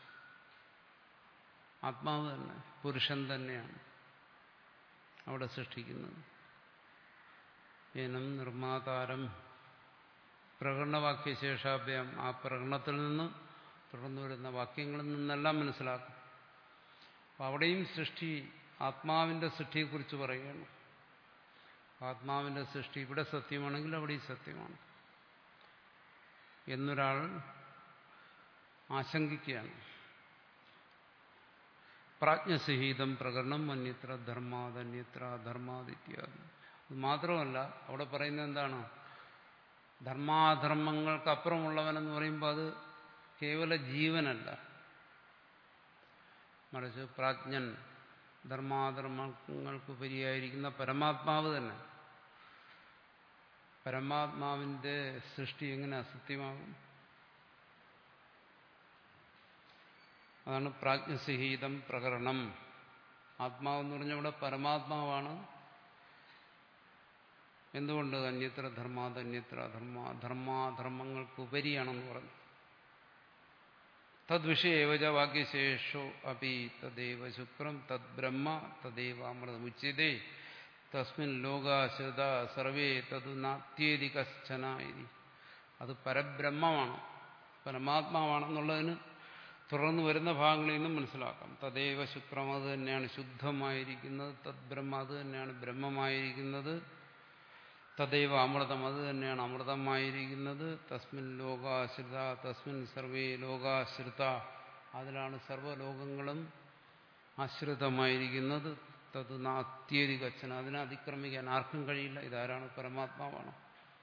ആത്മാവ് തന്നെ പുരുഷൻ തന്നെയാണ് അവിടെ സൃഷ്ടിക്കുന്നത് ഏനം നിർമാതാരം പ്രകടനവാക്യശേഷാഭ്യാം ആ പ്രകടനത്തിൽ നിന്ന് തുടർന്നു വരുന്ന വാക്യങ്ങളിൽ നിന്നെല്ലാം മനസ്സിലാക്കും അപ്പം അവിടെയും സൃഷ്ടി ആത്മാവിൻ്റെ സൃഷ്ടിയെക്കുറിച്ച് പറയുകയാണ് ആത്മാവിൻ്റെ സൃഷ്ടി ഇവിടെ സത്യമാണെങ്കിൽ അവിടെയും സത്യമാണ് എന്നൊരാൾ ആശങ്കിക്കുകയാണ് പ്രാജ്ഞസഹിതം പ്രകടനം അന്യത്ര ധർമാദന്യത്ര ധർമാദിത്യാദി അത് മാത്രമല്ല അവിടെ പറയുന്നത് എന്താണ് ധർമാധർമ്മങ്ങൾക്കപ്പുറമുള്ളവനെന്ന് പറയുമ്പോൾ അത് കേവല ജീവനല്ല മറിച്ച് പ്രാജ്ഞൻ ധർമാധർമ്മങ്ങൾക്കുപരിയായിരിക്കുന്ന പരമാത്മാവ് തന്നെ പരമാത്മാവിന്റെ സൃഷ്ടി എങ്ങനെ അസത്യമാകും അതാണ് പ്രാജ്ഞസഹിതം പ്രകരണം ആത്മാവെന്ന് പറഞ്ഞാൽ ഇവിടെ പരമാത്മാവാണ് എന്തുകൊണ്ട് അന്യത്ര ധർമാത് അന്യത്ര ധർമ്മ ധർമാധർമ്മങ്ങൾക്കുപരിയാണെന്ന് പറഞ്ഞു തദ്വിഷയേവച വാക്യശേഷോ അപി തദേവ ശുക്രം തദ് ബ്രഹ്മ തദേവ അമൃതമുച്യതേ തസ്മിൻ ലോകാശ്രിത സർവേ തതു നാത്യേതി കശ്ചന ഇതി അത് പരബ്രഹ്മമാണ് പരമാത്മാവാണെന്നുള്ളതിന് തുടർന്ന് വരുന്ന ഭാഗങ്ങളിൽ നിന്നും മനസ്സിലാക്കാം തദൈവ ശുക്രം അത് തന്നെയാണ് ശുദ്ധമായിരിക്കുന്നത് തദ് ബ്രഹ്മ അത് തന്നെയാണ് ബ്രഹ്മമായിരിക്കുന്നത് തദൈവ അമൃതം അത് തന്നെയാണ് അമൃതമായിരിക്കുന്നത് തസ്മിൻ ലോകാശ്രിത തസ്മിൻ സർവേ ലോകാശ്രിത അതിലാണ് സർവ്വലോകങ്ങളും ആശ്രിതമായിരിക്കുന്നത് തത് നാത്യതി കച്ചന അതിനെ അതിക്രമിക്കാൻ ആർക്കും കഴിയില്ല ഇതാരാണ് പരമാത്മാവാണ്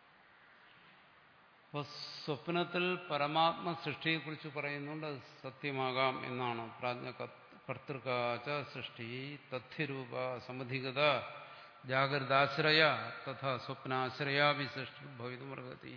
അപ്പോൾ സ്വപ്നത്തിൽ പരമാത്മ സൃഷ്ടിയെക്കുറിച്ച് പറയുന്നുണ്ട് അത് സത്യമാകാം എന്നാണ് പ്രാജ്ഞ കർത്തൃകാച സൃഷ്ടി തഥ്യരൂപ സമധികത ജാഗ്രതാശ്രയ തഥാ സ്വപ്നാശ്രയാഭി സൃഷ്ടി ഭവിതുമർഹതി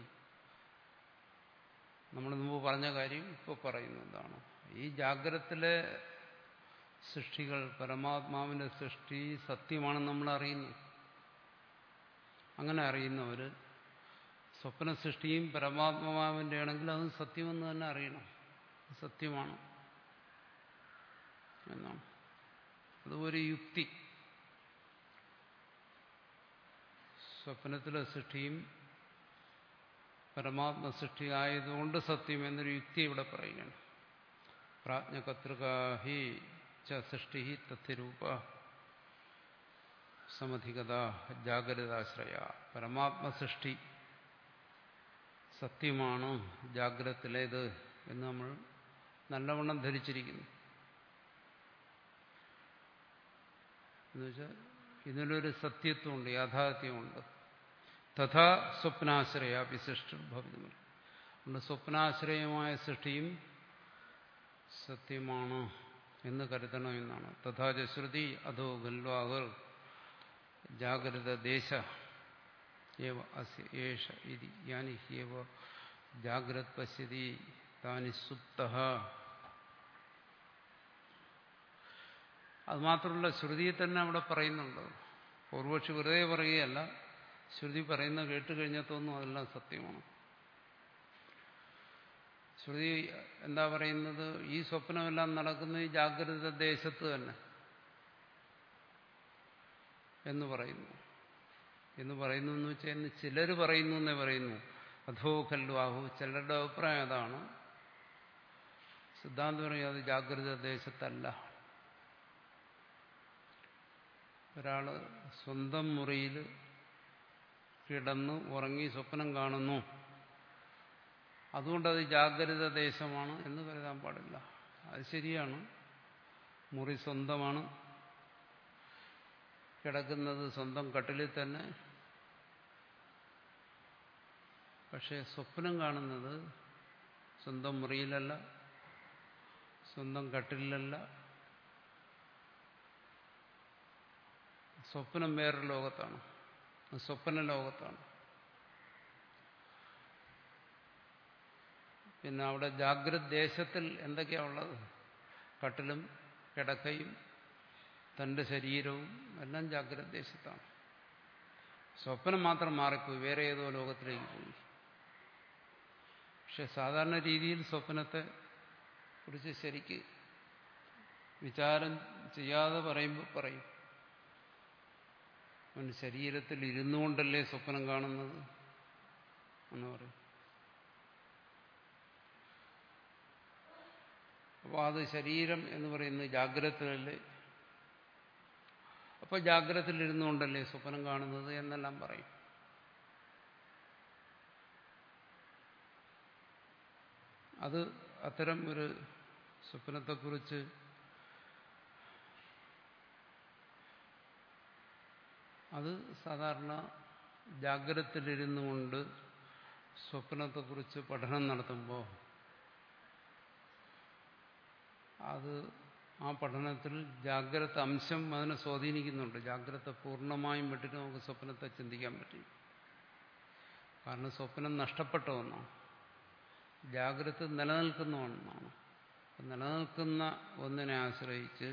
നമ്മൾ മുമ്പ് പറഞ്ഞ കാര്യം ഇപ്പോൾ പറയുന്നതാണ് ഈ ജാഗ്രതത്തിലെ സൃഷ്ടികൾ പരമാത്മാവിന്റെ സൃഷ്ടി സത്യമാണെന്ന് നമ്മൾ അറിയുന്നു അങ്ങനെ അറിയുന്നവർ സ്വപ്ന സൃഷ്ടിയും പരമാത്മാവിന്റെ ആണെങ്കിൽ അതും സത്യമെന്ന് തന്നെ അറിയണം സത്യമാണ് എന്നാണ് അത് ഒരു യുക്തി സ്വപ്നത്തിലെ സൃഷ്ടിയും പരമാത്മ സൃഷ്ടി ആയതുകൊണ്ട് സത്യം എന്നൊരു യുക്തി ഇവിടെ പറയുകയാണ് പ്രാജ്ഞകർത്തൃകാഹി ച സൃഷ്ടി തഥ്യരൂപ സമധികത ജാഗ്രതാശ്രയ പരമാത്മ സൃഷ്ടി സത്യമാണ് ജാഗ്രതത്തിലേത് എന്ന് നമ്മൾ നല്ലവണ്ണം ധരിച്ചിരിക്കുന്നു എന്നുവെച്ചാൽ ഇതിനൊരു സത്യത്വമുണ്ട് യാഥാർത്ഥ്യമുണ്ട് തഥാ സ്വപ്നാശ്രയ വിശിഷ്ട ഭവിതമില്ല അതുകൊണ്ട് സ്വപ്നാശ്രയമായ സൃഷ്ടിയും സത്യമാണ് എന്ന് കരുതണം എന്നാണ് തഥാച ശ്രുതി അധോ ഗൽവാഹർ ജാഗ്രത ദേശ ഏവ അസ്യ ഏഷ ഇതി യാനി ഹ്യേവ ജാഗ്രത് പശ്യതി താനി സുപ്ത അത് മാത്രമല്ല ശ്രുതിയെ തന്നെ അവിടെ പറയുന്നുണ്ട് പൂർവക്ഷി വെറുതെ പറയുകയല്ല ശ്രുതി പറയുന്ന കേട്ട് കഴിഞ്ഞാൽ തോന്നും അതെല്ലാം സത്യമാണ് ശ്രുതി എന്താ പറയുന്നത് ഈ സ്വപ്നമെല്ലാം നടക്കുന്ന ഈ ജാഗ്രത ദേശത്ത് തന്നെ എന്ന് പറയുന്നു എന്ന് പറയുന്നു എന്ന് വെച്ചാൽ ഇന്ന് ചിലർ പറയുന്നു എന്നേ പറയുന്നു അധോ ഖല്വാഹു ചിലരുടെ അഭിപ്രായം അതാണ് സിദ്ധാന്തം പറയും അത് ജാഗ്രത ദേശത്തല്ല ഒരാൾ സ്വന്തം മുറിയിൽ കിടന്ന് ഉറങ്ങി സ്വപ്നം കാണുന്നു അതുകൊണ്ടത് ജാഗ്രത ദേശമാണ് എന്ന് കരുതാൻ പാടില്ല അത് ശരിയാണ് മുറി സ്വന്തമാണ് കിടക്കുന്നത് സ്വന്തം കട്ടിലിൽ തന്നെ പക്ഷെ സ്വപ്നം കാണുന്നത് സ്വന്തം മുറിയിലല്ല സ്വന്തം കട്ടിലല്ല സ്വപ്നം വേറൊരു ലോകത്താണ് സ്വപ്ന ലോകത്താണ് പിന്നെ അവിടെ ജാഗ്രത ദേശത്തിൽ എന്തൊക്കെയാ ഉള്ളത് കട്ടിലും കിടക്കയും തന്റെ ശരീരവും എല്ലാം ജാഗ്രത ദേശത്താണ് സ്വപ്നം മാത്രം മാറിപ്പോയി വേറെ ഏതോ ലോകത്തിലേക്ക് പോയി പക്ഷെ സാധാരണ രീതിയിൽ സ്വപ്നത്തെ കുറിച്ച് ശരിക്ക് വിചാരം ചെയ്യാതെ പറയുമ്പോൾ പറയും അവൻ ശരീരത്തിൽ ഇരുന്നു കൊണ്ടല്ലേ സ്വപ്നം കാണുന്നത് എന്ന് പറയും അപ്പോൾ അത് ശരീരം എന്ന് പറയുന്നത് ജാഗ്രതയിലല്ലേ അപ്പോൾ ജാഗ്രതയിലിരുന്നു കൊണ്ടല്ലേ സ്വപ്നം കാണുന്നത് എന്നെല്ലാം പറയും അത് അത്തരം ഒരു സ്വപ്നത്തെക്കുറിച്ച് അത് സാധാരണ ജാഗ്രതയിലിരുന്നു കൊണ്ട് സ്വപ്നത്തെക്കുറിച്ച് പഠനം നടത്തുമ്പോൾ അത് ആ പഠനത്തിൽ ജാഗ്രത അംശം അതിനെ സ്വാധീനിക്കുന്നുണ്ട് ജാഗ്രത പൂർണ്ണമായും വിട്ടിട്ട് നമുക്ക് സ്വപ്നത്തെ ചിന്തിക്കാൻ പറ്റും കാരണം സ്വപ്നം നഷ്ടപ്പെട്ട ഒന്നാണ് ജാഗ്രത നിലനിൽക്കുന്ന ഒന്നാണ് നിലനിൽക്കുന്ന ഒന്നിനെ ആശ്രയിച്ച്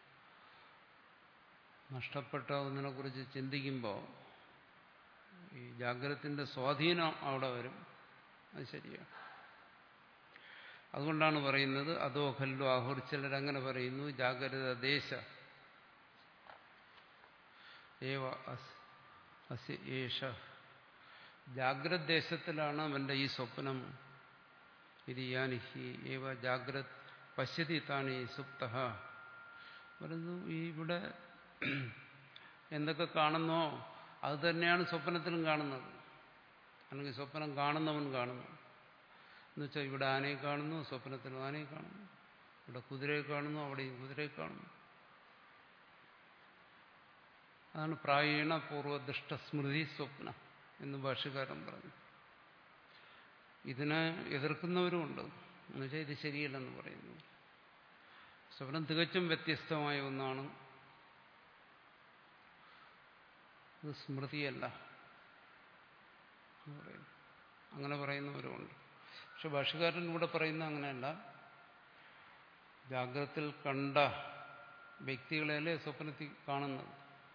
നഷ്ടപ്പെട്ട ഒന്നിനെ കുറിച്ച് ചിന്തിക്കുമ്പോൾ ഈ ജാഗ്രതത്തിന്റെ സ്വാധീനം അവിടെ വരും അത് ശരിയാണ് അതുകൊണ്ടാണ് പറയുന്നത് അതോ ഖല്ലു ആഹുർ ചിലരങ്ങനെ പറയുന്നു ജാഗ്രത ദേശ ഏവ അസ് ഏഷ ജാഗ്രത ദേശത്തിലാണ് അവന്റെ ഈ സ്വപ്നം ഇത് യാനിഹി ഏവ ജാഗ്രത് പശ്യതി താണി സുപ്ത പറയുന്നു ഈ ഇവിടെ എന്തൊക്കെ കാണുന്നോ അത് തന്നെയാണ് സ്വപ്നത്തിലും കാണുന്നത് അല്ലെങ്കിൽ സ്വപ്നം കാണുന്നവൻ കാണുന്നു എന്നുവെച്ചാൽ ഇവിടെ ആനയെ കാണുന്നു സ്വപ്നത്തിലും ആനയെ കാണുന്നു ഇവിടെ കുതിരയെ കാണുന്നു അവിടെയും കുതിരയെ കാണുന്നു അതാണ് പ്രായീണ പൂർവദൃഷ്ടസ്മൃതി സ്വപ്ന എന്ന് ഭാഷകാരൻ പറഞ്ഞു ഇതിനെ എതിർക്കുന്നവരുമുണ്ട് എന്നുവെച്ചാൽ ഇത് ശരിയല്ലെന്ന് പറയുന്നു സ്വപ്നം തികച്ചും വ്യത്യസ്തമായ ഒന്നാണ് ഇത് സ്മൃതിയല്ല എന്ന് പറയുന്നു അങ്ങനെ പറയുന്നവരുമുണ്ട് പക്ഷെ ഭാഷകാരൻ ഇവിടെ പറയുന്ന അങ്ങനെയല്ല ജാഗ്രതത്തിൽ കണ്ട വ്യക്തികളെയല്ലേ സ്വപ്നത്തിൽ കാണുന്നത്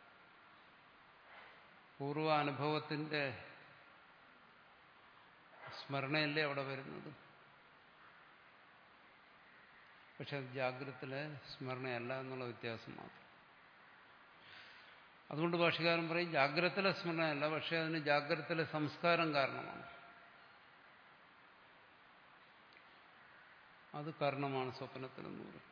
പൂർവ അനുഭവത്തിന്റെ സ്മരണയല്ലേ അവിടെ വരുന്നത് പക്ഷെ അത് ജാഗ്രതത്തിലെ സ്മരണയല്ല എന്നുള്ള വ്യത്യാസം മാത്രം അതുകൊണ്ട് ഭാഷകാരൻ പറയും ജാഗ്രതത്തിലെ സ്മരണയല്ല പക്ഷെ അതിന് ജാഗ്രതത്തിലെ സംസ്കാരം കാരണമാണ് അത് കാരണമാണ് സ്വപ്നത്തിലെന്ന് പറയും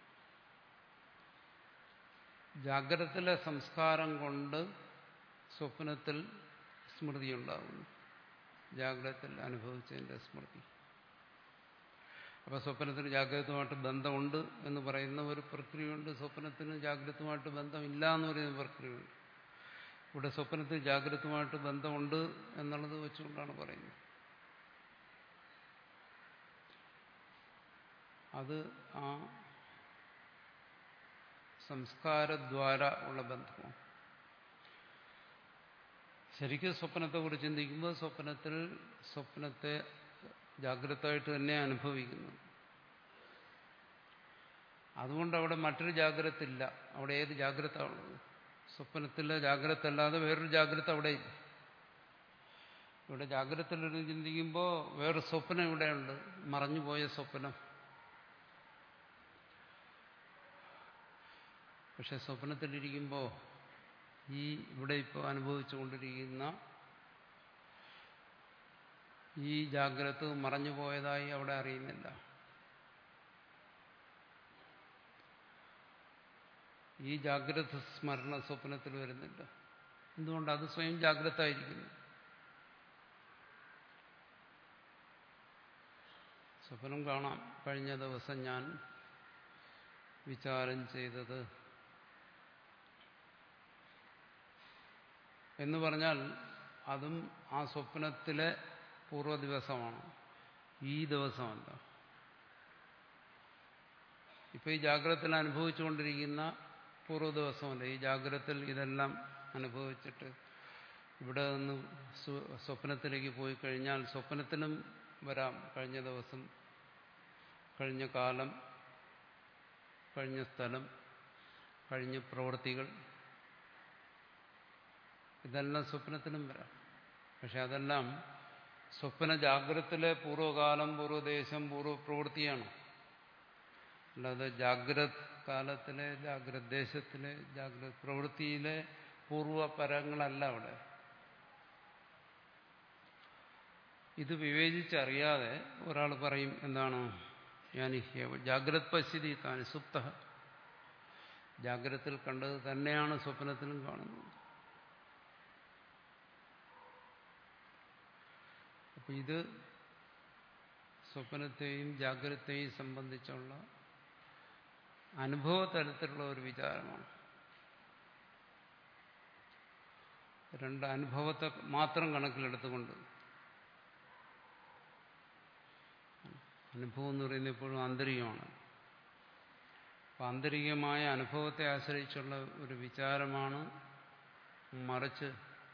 ജാഗ്രതത്തിലെ സംസ്കാരം കൊണ്ട് സ്വപ്നത്തിൽ സ്മൃതി ഉണ്ടാകുന്നു ജാഗ്രതത്തിൽ അനുഭവിച്ചതിന്റെ സ്മൃതി അപ്പൊ സ്വപ്നത്തിന് ജാഗ്രതമായിട്ട് ബന്ധമുണ്ട് എന്ന് പറയുന്ന ഒരു പ്രക്രിയയുണ്ട് സ്വപ്നത്തിന് ജാഗ്രതമായിട്ട് ബന്ധമില്ല എന്ന് പറയുന്ന പ്രക്രിയയുണ്ട് ഇവിടെ സ്വപ്നത്തിൽ ജാഗ്രതമായിട്ട് ബന്ധമുണ്ട് എന്നുള്ളത് വെച്ചുകൊണ്ടാണ് പറയുന്നത് അത് ആ സംസ്കാരദ്വാര ഉള്ള ബന്ധമാണ് ശരിക്കും സ്വപ്നത്തെക്കുറിച്ച് ചിന്തിക്കുമ്പോൾ സ്വപ്നത്തിൽ സ്വപ്നത്തെ ജാഗ്രതയായിട്ട് തന്നെ അനുഭവിക്കുന്നു അതുകൊണ്ട് അവിടെ മറ്റൊരു ജാഗ്രത ഇല്ല അവിടെ ഏത് ജാഗ്രത ഉള്ളത് സ്വപ്നത്തിലെ ജാഗ്രത അല്ലാതെ വേറൊരു ജാഗ്രത അവിടെ ഇല്ല ഇവിടെ ജാഗ്രതയിലൊരു ചിന്തിക്കുമ്പോൾ വേറൊരു സ്വപ്നം ഇവിടെയുണ്ട് മറഞ്ഞുപോയ സ്വപ്നം പക്ഷെ സ്വപ്നത്തിലിരിക്കുമ്പോൾ ഈ ഇവിടെ ഇപ്പോൾ അനുഭവിച്ചുകൊണ്ടിരിക്കുന്ന ഈ ജാഗ്രത മറഞ്ഞുപോയതായി അവിടെ അറിയുന്നില്ല ഈ ജാഗ്രത സ്മരണ സ്വപ്നത്തിൽ വരുന്നില്ല എന്തുകൊണ്ട് അത് സ്വയം ജാഗ്രത ആയിരിക്കുന്നു സ്വപ്നം കാണാം കഴിഞ്ഞ ദിവസം ഞാൻ വിചാരം ചെയ്തത് എന്ന് പറഞ്ഞാൽ അതും ആ സ്വപ്നത്തിലെ പൂർവ്വ ദിവസമാണ് ഈ ദിവസമല്ല ഇപ്പൊ ഈ ജാഗ്രതത്തിൽ അനുഭവിച്ചുകൊണ്ടിരിക്കുന്ന പൂർവ്വ ദിവസമല്ല ഈ ജാഗ്രതത്തിൽ ഇതെല്ലാം അനുഭവിച്ചിട്ട് ഇവിടെ നിന്ന് സ്വപ്നത്തിലേക്ക് പോയി കഴിഞ്ഞാൽ സ്വപ്നത്തിനും വരാം കഴിഞ്ഞ ദിവസം കഴിഞ്ഞ കാലം കഴിഞ്ഞ സ്ഥലം കഴിഞ്ഞ പ്രവൃത്തികൾ ഇതെല്ലാം സ്വപ്നത്തിനും വരാം പക്ഷെ അതെല്ലാം സ്വപ്ന ജാഗ്രതത്തിലെ പൂർവ്വകാലം പൂർവ്വദേശം പൂർവ്വപ്രവൃത്തിയാണ് അല്ലാതെ ജാഗ്രത് കാലത്തിലെ ജാഗ്രത് ദേശത്തിലെ ജാഗ്രത് പ്രവൃത്തിയിലെ പൂർവ്വപരങ്ങളല്ല അവിടെ ഇത് വിവേചിച്ചറിയാതെ ഒരാൾ പറയും എന്താണ് ഞാൻ ജാഗ്രത് പശ്യതി താൻ സുപ്ത ജാഗ്രത്തിൽ കണ്ടത് തന്നെയാണ് സ്വപ്നത്തിലും കാണുന്നത് അപ്പൊ ഇത് സ്വപ്നത്തെയും ജാഗ്രതയെയും സംബന്ധിച്ചുള്ള അനുഭവ തലത്തിലുള്ള ഒരു വിചാരമാണ് രണ്ട് അനുഭവത്തെ മാത്രം കണക്കിലെടുത്തുകൊണ്ട് അനുഭവം എന്ന് പറയുന്നത് എപ്പോഴും ആന്തരികമാണ് അപ്പം ആന്തരികമായ അനുഭവത്തെ ആശ്രയിച്ചുള്ള ഒരു വിചാരമാണ് മറിച്ച്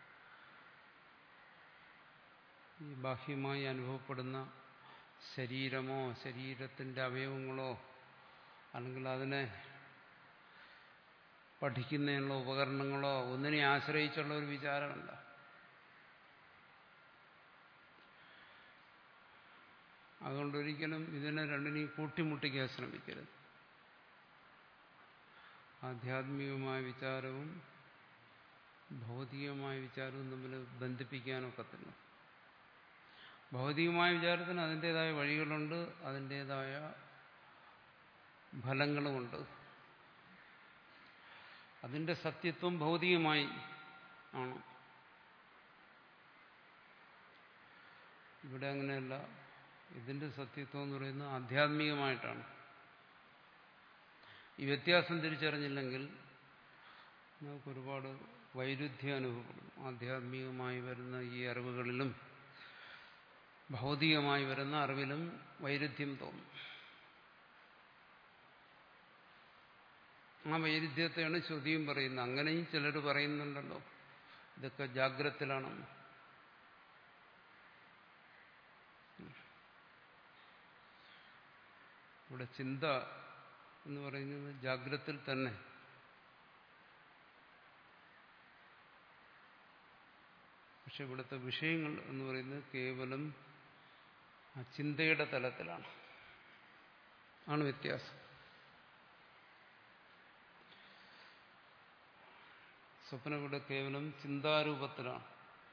ഈ ബാഹ്യമായി അനുഭവപ്പെടുന്ന ശരീരമോ ശരീരത്തിൻ്റെ അവയവങ്ങളോ അല്ലെങ്കിൽ അതിനെ പഠിക്കുന്നതിനുള്ള ഉപകരണങ്ങളോ ഒന്നിനെ ആശ്രയിച്ചുള്ള ഒരു വിചാരമല്ല അതുകൊണ്ട് ഒരിക്കലും ഇതിനെ രണ്ടിനെയും കൂട്ടിമുട്ടിക്കാൻ ശ്രമിക്കരുത് ആധ്യാത്മികമായ വിചാരവും ഭൗതികമായ വിചാരവും തമ്മിൽ ബന്ധിപ്പിക്കാനൊക്കത്തില്ല ഭൗതികമായ വിചാരത്തിന് അതിൻ്റെതായ വഴികളുണ്ട് അതിൻ്റെതായ ഫലങ്ങളുമുണ്ട് അതിൻ്റെ സത്യത്വം ഭൗതികമായി ആണ് ഇവിടെ അങ്ങനെയല്ല ഇതിന്റെ സത്യത്വം എന്ന് പറയുന്നത് ആധ്യാത്മികമായിട്ടാണ് ഈ വ്യത്യാസം തിരിച്ചറിഞ്ഞില്ലെങ്കിൽ നമുക്ക് ഒരുപാട് വൈരുദ്ധ്യം അനുഭവപ്പെടും ആധ്യാത്മികമായി വരുന്ന ഈ അറിവുകളിലും ഭൗതികമായി വരുന്ന അറിവിലും വൈരുദ്ധ്യം തോന്നും ആ വൈരുദ്ധ്യത്തെയാണ് ശ്രുതിയും പറയുന്നത് അങ്ങനെയും ചിലർ പറയുന്നുണ്ടല്ലോ ഇതൊക്കെ ജാഗ്രത്തിലാണെന്ന് ഇവിടെ ചിന്ത എന്ന് പറയുന്നത് ജാഗ്രത്തിൽ തന്നെ പക്ഷെ ഇവിടുത്തെ വിഷയങ്ങൾ എന്ന് പറയുന്നത് കേവലം ആ ചിന്തയുടെ തലത്തിലാണ് ആണ് വ്യത്യാസം സ്വപ്നം ഇവിടെ കേവലം ചിന്താരൂപത്തിലാണ്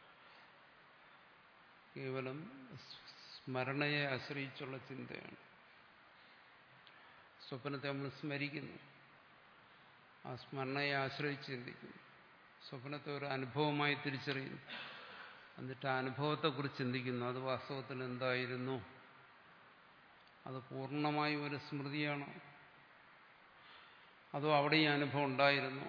കേവലം സ്മരണയെ ആശ്രയിച്ചുള്ള ചിന്തയാണ് സ്വപ്നത്തെ നമ്മൾ സ്മരിക്കുന്നു ആ സ്മരണയെ ആശ്രയിച്ച് ചിന്തിക്കുന്നു സ്വപ്നത്തെ ഒരു അനുഭവമായി തിരിച്ചറിയുന്നു എന്നിട്ട് ആ അനുഭവത്തെക്കുറിച്ച് ചിന്തിക്കുന്നു അത് വാസ്തവത്തിൽ എന്തായിരുന്നു അത് പൂർണ്ണമായും ഒരു സ്മൃതിയാണോ അതോ അവിടെ ഈ അനുഭവം ഉണ്ടായിരുന്നു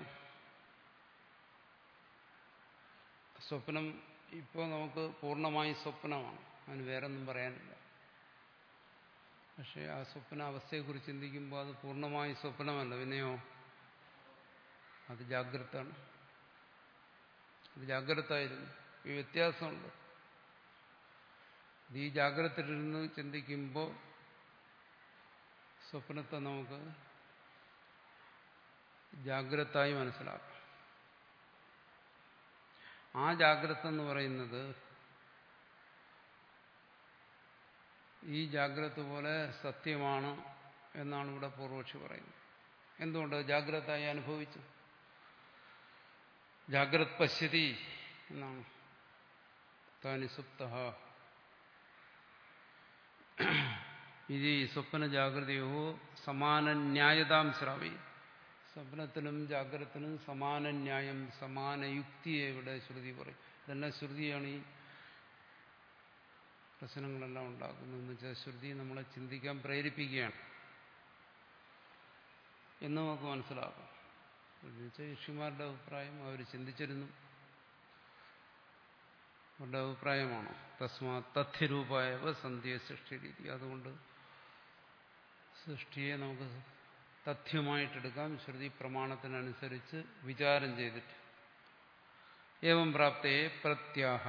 സ്വപ്നം ഇപ്പോൾ നമുക്ക് പൂർണ്ണമായും സ്വപ്നമാണ് അതിന് വേറൊന്നും പറയാനില്ല പക്ഷെ ആ സ്വപ്ന അവസ്ഥയെക്കുറിച്ച് ചിന്തിക്കുമ്പോൾ അത് പൂർണ്ണമായും സ്വപ്നമല്ല പിന്നെയോ അത് ജാഗ്രതാണ് അത് ജാഗ്രതായിരുന്നു ഈ വ്യത്യാസമുണ്ട് ഈ ജാഗ്രതയിലിരുന്ന് ചിന്തിക്കുമ്പോൾ സ്വപ്നത്തെ നമുക്ക് ജാഗ്രതായി മനസ്സിലാക്കാം ആ ജാഗ്രത എന്ന് പറയുന്നത് ഈ ജാഗ്രത പോലെ സത്യമാണ് എന്നാണ് ഇവിടെ പൂർവക്ഷി പറയുന്നത് എന്തുകൊണ്ട് ജാഗ്രതായി അനുഭവിച്ചു ജാഗ്രത് പശ്യതി എന്നാണ് താനി സുപ്ത ഇത് സ്വപ്ന ജാഗ്രതയോ സമാന ന്യായതാം ശ്രാവി സ്വപ്നത്തിലും ജാഗ്രതത്തിലും സമാന ന്യായം സമാന യുക്തിയെ ഇവിടെ ശ്രുതി പറയും ഇതെല്ലാം ശ്രുതിയാണ് ഈ പ്രശ്നങ്ങളെല്ലാം ഉണ്ടാക്കുന്നത് എന്ന് വെച്ചാൽ ശ്രുതി നമ്മളെ ചിന്തിക്കാൻ പ്രേരിപ്പിക്കുകയാണ് എന്ന് നമുക്ക് മനസ്സിലാക്കാം എന്നുവെച്ചാൽ ഋഷിമാരുടെ അഭിപ്രായം അവർ ചിന്തിച്ചിരുന്നു അവരുടെ അഭിപ്രായമാണോ തസ്മാ തഥ്യരൂപായവ സന്ധ്യ സൃഷ്ടി രീതി അതുകൊണ്ട് സൃഷ്ടിയെ നമുക്ക് തഥ്യമായിട്ടെടുക്കാം ശ്രുതി പ്രമാണത്തിനനുസരിച്ച് വിചാരം ചെയ്തിട്ട് ഏവം പ്രാപ്തയെ പ്രത്യാഹ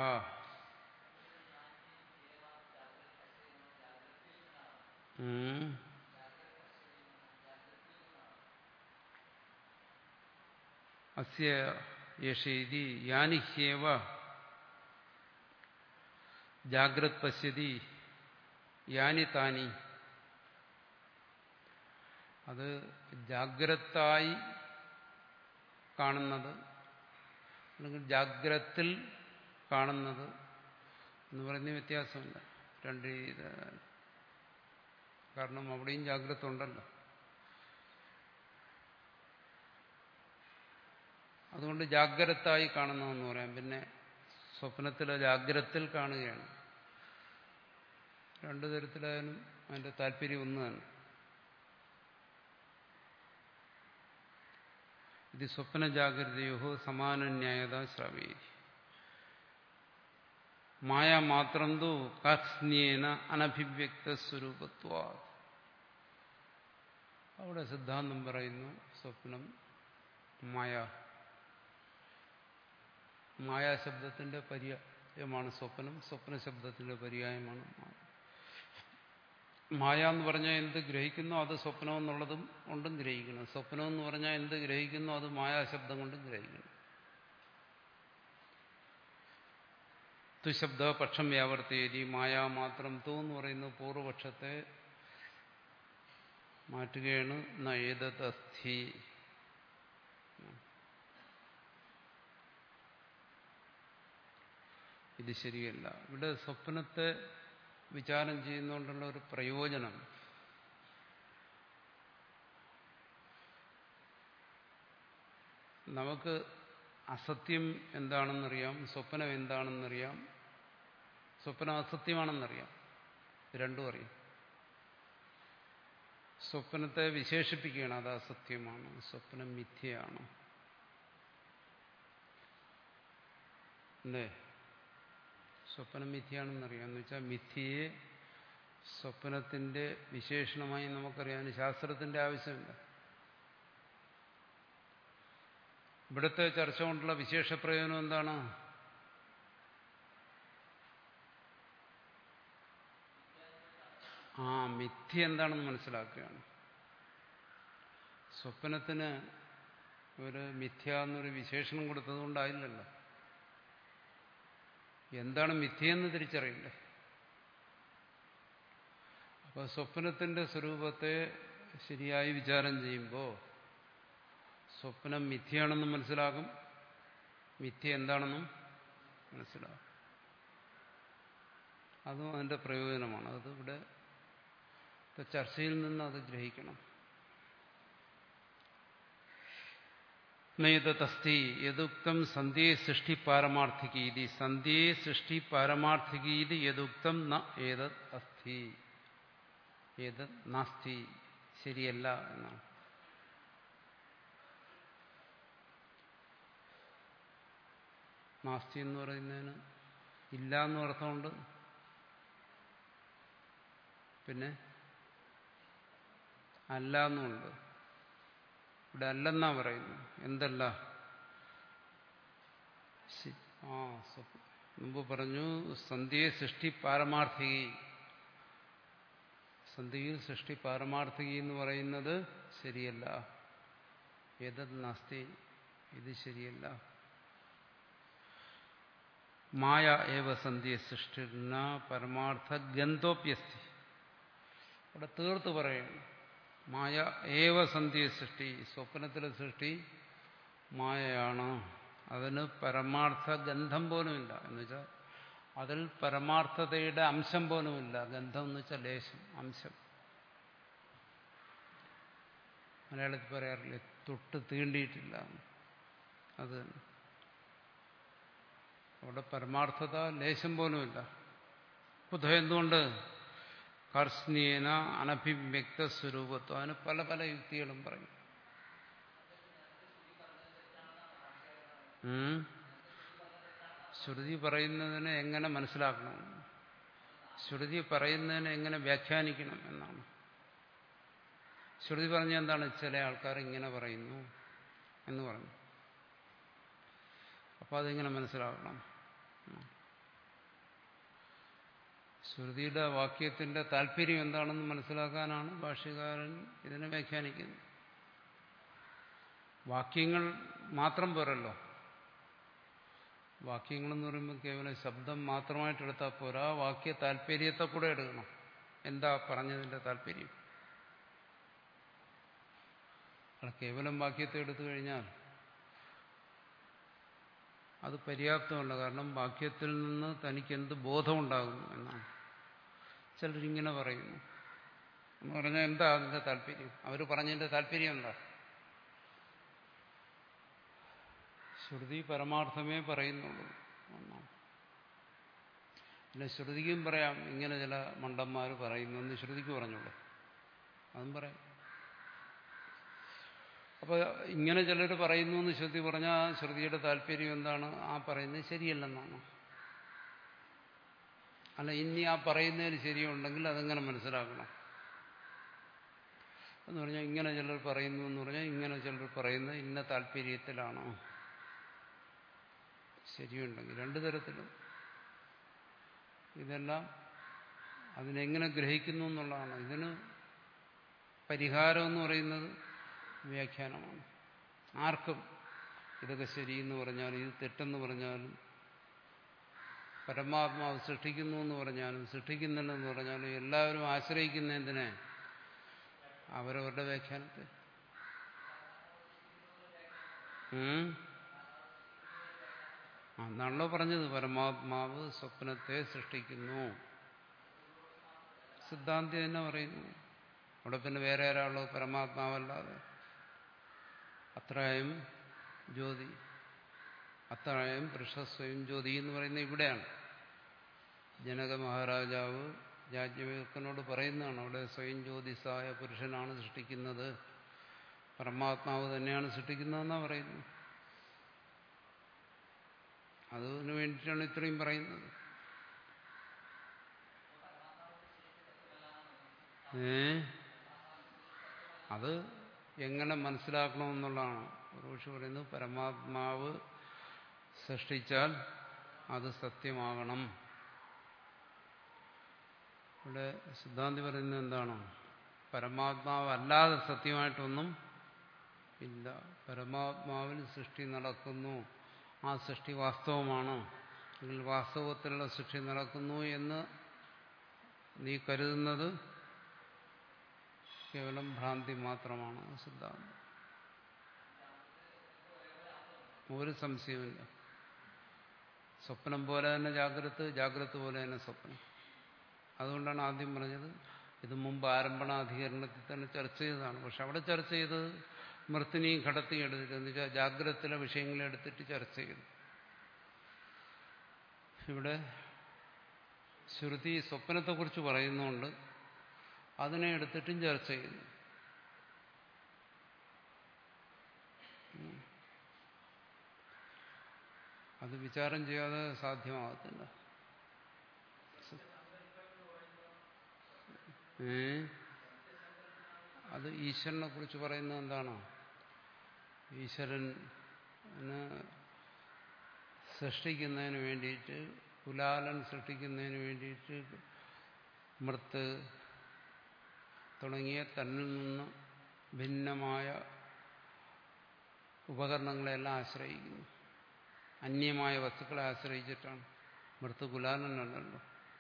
ഉം. അസ്യ യേഷേതി യാനി ഹ്യേവ ജാഗ്രത് പശ്യതി യാനി താനി അത് ജാഗ്രതായി കാണുന്നത് അല്ലെങ്കിൽ ജാഗ്രത്തിൽ കാണുന്നത് എന്ന് പറയുന്ന വ്യത്യാസമില്ല രണ്ട് രീതി കാരണം അവിടെയും ജാഗ്രത ഉണ്ടല്ലോ അതുകൊണ്ട് ജാഗ്രതായി കാണുന്നതെന്ന് പറയാം പിന്നെ സ്വപ്നത്തിലെ ജാഗ്രത്തിൽ കാണുകയാണ് രണ്ടു തരത്തിലായാലും അതിന്റെ താല്പര്യം ഒന്ന് തന്നെ ഇത് സ്വപ്ന ജാഗ്രതയോ സമാനന്യായത ശ്രവീതി മായ മാത്രം തു കാസ്ന്യേന അനഭിവ്യക്ത സ്വരൂപത്വ അവിടെ സിദ്ധാന്തം പറയുന്നു സ്വപ്നം മായ മായാശബ്ദത്തിന്റെ പര്യായമാണ് സ്വപ്നം സ്വപ്ന ശബ്ദത്തിന്റെ പര്യായമാണ് മായ മായ എന്ന് പറഞ്ഞാൽ എന്ത് ഗ്രഹിക്കുന്നോ അത് സ്വപ്നം എന്നുള്ളതും കൊണ്ടും ഗ്രഹിക്കണം സ്വപ്നം എന്ന് പറഞ്ഞാൽ എന്ത് ഗ്രഹിക്കുന്നോ അത് മായാശബ്ദം കൊണ്ടും ഗ്രഹിക്കണം തുശബ്ദ പക്ഷം വ്യാവർത്തിയേരി മായ മാത്രം തൂ എന്ന് പറയുന്ന പൂർവപക്ഷത്തെ മാറ്റുകയാണ് നയേതസ്ഥി ഇത് ശരിയല്ല ഇവിടെ സ്വപ്നത്തെ വിചാരം ചെയ്യുന്നതുകൊണ്ടുള്ള ഒരു പ്രയോജനം നമുക്ക് അസത്യം എന്താണെന്നറിയാം സ്വപ്നം എന്താണെന്നറിയാം സ്വപ്നം അസത്യമാണെന്നറിയാം രണ്ടും അറിയാം സ്വപ്നത്തെ വിശേഷിപ്പിക്കുകയാണ് അത് അസത്യമാണ് സ്വപ്നം മിഥ്യയാണ് അല്ലേ സ്വപ്നം മിഥ്യയാണെന്നറിയാം എന്ന് വെച്ചാൽ മിഥ്യയെ സ്വപ്നത്തിന്റെ വിശേഷണമായി നമുക്കറിയാം ശാസ്ത്രത്തിന്റെ ആവശ്യമില്ല ഇവിടുത്തെ ചർച്ച കൊണ്ടുള്ള വിശേഷ പ്രയോജനം എന്താണ് ആ മിഥ്യ എന്താണെന്ന് മനസ്സിലാക്കുകയാണ് സ്വപ്നത്തിന് ഒരു മിഥ്യ എന്നൊരു വിശേഷണം കൊടുത്തതുകൊണ്ടായില്ലല്ലോ എന്താണ് മിഥ്യയെന്ന് തിരിച്ചറിയില്ലേ അപ്പോൾ സ്വപ്നത്തിന്റെ സ്വരൂപത്തെ ശരിയായി വിചാരം ചെയ്യുമ്പോൾ സ്വപ്നം മിഥ്യയാണെന്നും മനസ്സിലാകും മിഥ്യ എന്താണെന്നും മനസ്സിലാകും അതും അതിന്റെ പ്രയോജനമാണ് അത് ഇവിടെ ചർച്ചയിൽ നിന്ന് അത് ഗ്രഹിക്കണം നയതസ്തി യദുക്തം സന്ധ്യേ സൃഷ്ടി പാരമാർത്ഥികീതി സന്ധ്യേ സൃഷ്ടി പാരമാർത്ഥികീതി യദുക്തം ന ഏതത് അസ്ഥി ഏതത് നാസ്തി ശരിയല്ല എന്നാണ് നാസ്തി എന്ന് പറയുന്നതിന് ഇല്ല എന്നും അർത്ഥമുണ്ട് പിന്നെ അല്ല എന്നുമുണ്ട് ഇവിടെ അല്ലെന്നാ പറയുന്നു എന്തല്ല ആ മുമ്പ് പറഞ്ഞു സന്ധ്യയെ സൃഷ്ടി പാരമാർത്ഥികി സന്ധ്യയിൽ സൃഷ്ടി പാരമാർത്ഥികി എന്ന് പറയുന്നത് ശരിയല്ല ഏതത് നാസ്തി ഇത് ശരിയല്ല മായ ഏവ സന്ധ്യ സൃഷ്ടിന പരമാർത്ഥ ഗന്ധോപ്യസ്തി അവിടെ തീർത്ത് പറയുന്നു മായ ഏവ സന്ധ്യ സൃഷ്ടി സ്വപ്നത്തിലെ സൃഷ്ടി മായയാണ് അതിന് പരമാർത്ഥ ഗന്ധം പോലുമില്ല എന്ന് വെച്ചാൽ അതിൽ പരമാർത്ഥതയുടെ അംശം പോലുമില്ല ഗന്ധം എന്ന് വെച്ചാൽ ലേശം അംശം മലയാളത്തിൽ പറയാറില്ലേ തൊട്ട് തീണ്ടിയിട്ടില്ല അത് തന്നെ അവിടെ പരമാർത്ഥത ലേശം പോലുമില്ല ബുദ്ധ എന്തുകൊണ്ട് കർഷ്ണീയന അനഭിവ്യക്ത സ്വരൂപത്വം അതിന് പല പല യുക്തികളും പറയും ഉം. ശ്രുതി പറയുന്നതിനെ എങ്ങനെ മനസ്സിലാക്കണം ശ്രുതി പറയുന്നതിനെ എങ്ങനെ വ്യാഖ്യാനിക്കണം എന്നാണ് ശ്രുതി പറഞ്ഞ എന്താണ് ചില ആൾക്കാർ ഇങ്ങനെ പറയുന്നു എന്ന് പറഞ്ഞു അപ്പോൾ അതെങ്ങനെ മനസ്സിലാക്കണം ശ്രുതിയുടെ വാക്യത്തിന്റെ താല്പര്യം എന്താണെന്ന് മനസ്സിലാക്കാനാണ് ഭാഷ്യകാരൻ ഇതിനെ വ്യാഖ്യാനിക്കുന്നത് വാക്യങ്ങൾ മാത്രം പോരല്ലോ വാക്യങ്ങളെന്ന് പറയുമ്പോൾ കേവലം ശബ്ദം മാത്രമായിട്ട് എടുത്താൽ പോരാ വാക്യ താല്പര്യത്തെ കൂടെ എടുക്കണം എന്താ പറഞ്ഞതിന്റെ താല്പര്യം അല്ല കേവലം വാക്യത്തെ എടുത്തു കഴിഞ്ഞാൽ അത് പര്യാപ്തമല്ല കാരണം വാക്യത്തിൽ നിന്ന് തനിക്ക് എന്ത് ബോധമുണ്ടാകുന്നു എന്നാണ് ചിലരിങ്ങനെ പറയുന്നു എന്ന് പറഞ്ഞാൽ എന്താ അതിന്റെ താല്പര്യം അവർ പറഞ്ഞതിന്റെ താല്പര്യം എന്താ ശ്രുതി പരമാർത്ഥമേ പറയുന്നുള്ളൂ എന്നാണ് പിന്നെ ശ്രുതിക്കും പറയാം ഇങ്ങനെ ചില മണ്ടന്മാർ പറയുന്നു എന്ന് ശ്രുതിക്ക് പറഞ്ഞോളൂ അതും പറയാം അപ്പോൾ ഇങ്ങനെ ചിലർ പറയുന്നു എന്ന് ശ്രുതി പറഞ്ഞാൽ ആ ശ്രുതിയുടെ താല്പര്യം എന്താണ് ആ പറയുന്നത് ശരിയല്ലെന്നാണ് അല്ല ഇനി ആ പറയുന്നതിന് ശരിയുണ്ടെങ്കിൽ അതെങ്ങനെ മനസ്സിലാക്കണം എന്ന് പറഞ്ഞാൽ ഇങ്ങനെ ചിലർ പറയുന്നു എന്ന് പറഞ്ഞാൽ ഇങ്ങനെ ചിലർ പറയുന്നത് ഇന്ന താല്പര്യത്തിലാണോ ശരിയുണ്ടെങ്കിൽ രണ്ടു തരത്തിലും ഇതെല്ലാം അതിനെങ്ങനെ ഗ്രഹിക്കുന്നു എന്നുള്ളതാണ് ഇതിന് പരിഹാരം എന്ന് പറയുന്നത് വ്യാഖ്യാനമാണ് ആർക്കും ഇതൊക്കെ ശരിയെന്ന് പറഞ്ഞാലും ഇത് തെറ്റെന്ന് പറഞ്ഞാലും പരമാത്മാവ് സൃഷ്ടിക്കുന്നു എന്ന് പറഞ്ഞാലും സൃഷ്ടിക്കുന്നില്ലെന്ന് പറഞ്ഞാലും എല്ലാവരും ആശ്രയിക്കുന്ന എന്തിനെ അവരവരുടെ വ്യാഖ്യാനത്തെ ഉം അന്നാണല്ലോ പറഞ്ഞത് പരമാത്മാവ് സ്വപ്നത്തെ സൃഷ്ടിക്കുന്നു സിദ്ധാന്തി തന്നെ പറയുന്നു അവിടെ പിന്നെ വേറെ ഒരാളോ പരമാത്മാവല്ലാതെ അത്രയും ജ്യോതി അത്രയും പുരുഷസ്വയം ജ്യോതി എന്ന് പറയുന്നത് ഇവിടെയാണ് ജനക മഹാരാജാവ് രാജ്യവേക്കനോട് പറയുന്നതാണ് അവിടെ സ്വയം ജ്യോതിസായ പുരുഷനാണ് സൃഷ്ടിക്കുന്നത് പരമാത്മാവ് തന്നെയാണ് സൃഷ്ടിക്കുന്നതെന്നാണ് പറയുന്നത് അതിനു വേണ്ടിയിട്ടാണ് ഇത്രയും പറയുന്നത് ഏ അത് എങ്ങനെ മനസ്സിലാക്കണമെന്നുള്ളതാണ് ഒരുപക്ഷെ പറയുന്നത് പരമാത്മാവ് സൃഷ്ടിച്ചാൽ അത് സത്യമാകണം ഇവിടെ സിദ്ധാന്തി പറയുന്നത് എന്താണ് പരമാത്മാവ് അല്ലാതെ സത്യമായിട്ടൊന്നും ഇല്ല പരമാത്മാവിൽ സൃഷ്ടി നടക്കുന്നു ആ സൃഷ്ടി വാസ്തവമാണോ അല്ലെങ്കിൽ വാസ്തവത്തിലുള്ള സൃഷ്ടി നടക്കുന്നു എന്ന് നീ കരുതുന്നത് കേവലം ഭ്രാന്തി മാത്രമാണ് സിദ്ധാന്തം ഒരു സംശയമില്ല സ്വപ്നം പോലെ തന്നെ ജാഗ്രത ജാഗ്രത പോലെ തന്നെ സ്വപ്നം അതുകൊണ്ടാണ് ആദ്യം പറഞ്ഞത് ഇത് മുമ്പ് ആരംഭണാധികരണത്തിൽ തന്നെ ചർച്ച ചെയ്തതാണ് പക്ഷെ അവിടെ ചർച്ച ചെയ്തത് മൃത്തിനെയും ഘടത്തെയും എടുത്തിട്ട് എന്ന് വെച്ചാൽ ജാഗ്രതത്തിലെ വിഷയങ്ങളെ എടുത്തിട്ട് ചർച്ച ചെയ്തു ഇവിടെ ശ്രുതി സ്വപ്നത്തെക്കുറിച്ച് പറയുന്നുണ്ട് അതിനെ എടുത്തിട്ടും ചർച്ച ചെയ്യുന്നു അത് വിചാരം ചെയ്യാതെ സാധ്യമാകത്തില്ല ഏ അത് ഈശ്വരനെ കുറിച്ച് പറയുന്നത് എന്താണോ ഈശ്വരന് സൃഷ്ടിക്കുന്നതിന് വേണ്ടിയിട്ട് കുലാലൻ സൃഷ്ടിക്കുന്നതിന് വേണ്ടിയിട്ട് മൃത്ത് തുടങ്ങിയ തന്നിൽ നിന്ന് ഭിന്നമായ ഉപകരണങ്ങളെല്ലാം ആശ്രയിക്കുന്നു അന്യമായ വസ്തുക്കളെ ആശ്രയിച്ചിട്ടാണ് മൃത്ത് കുലാലനല്ലല്ലോ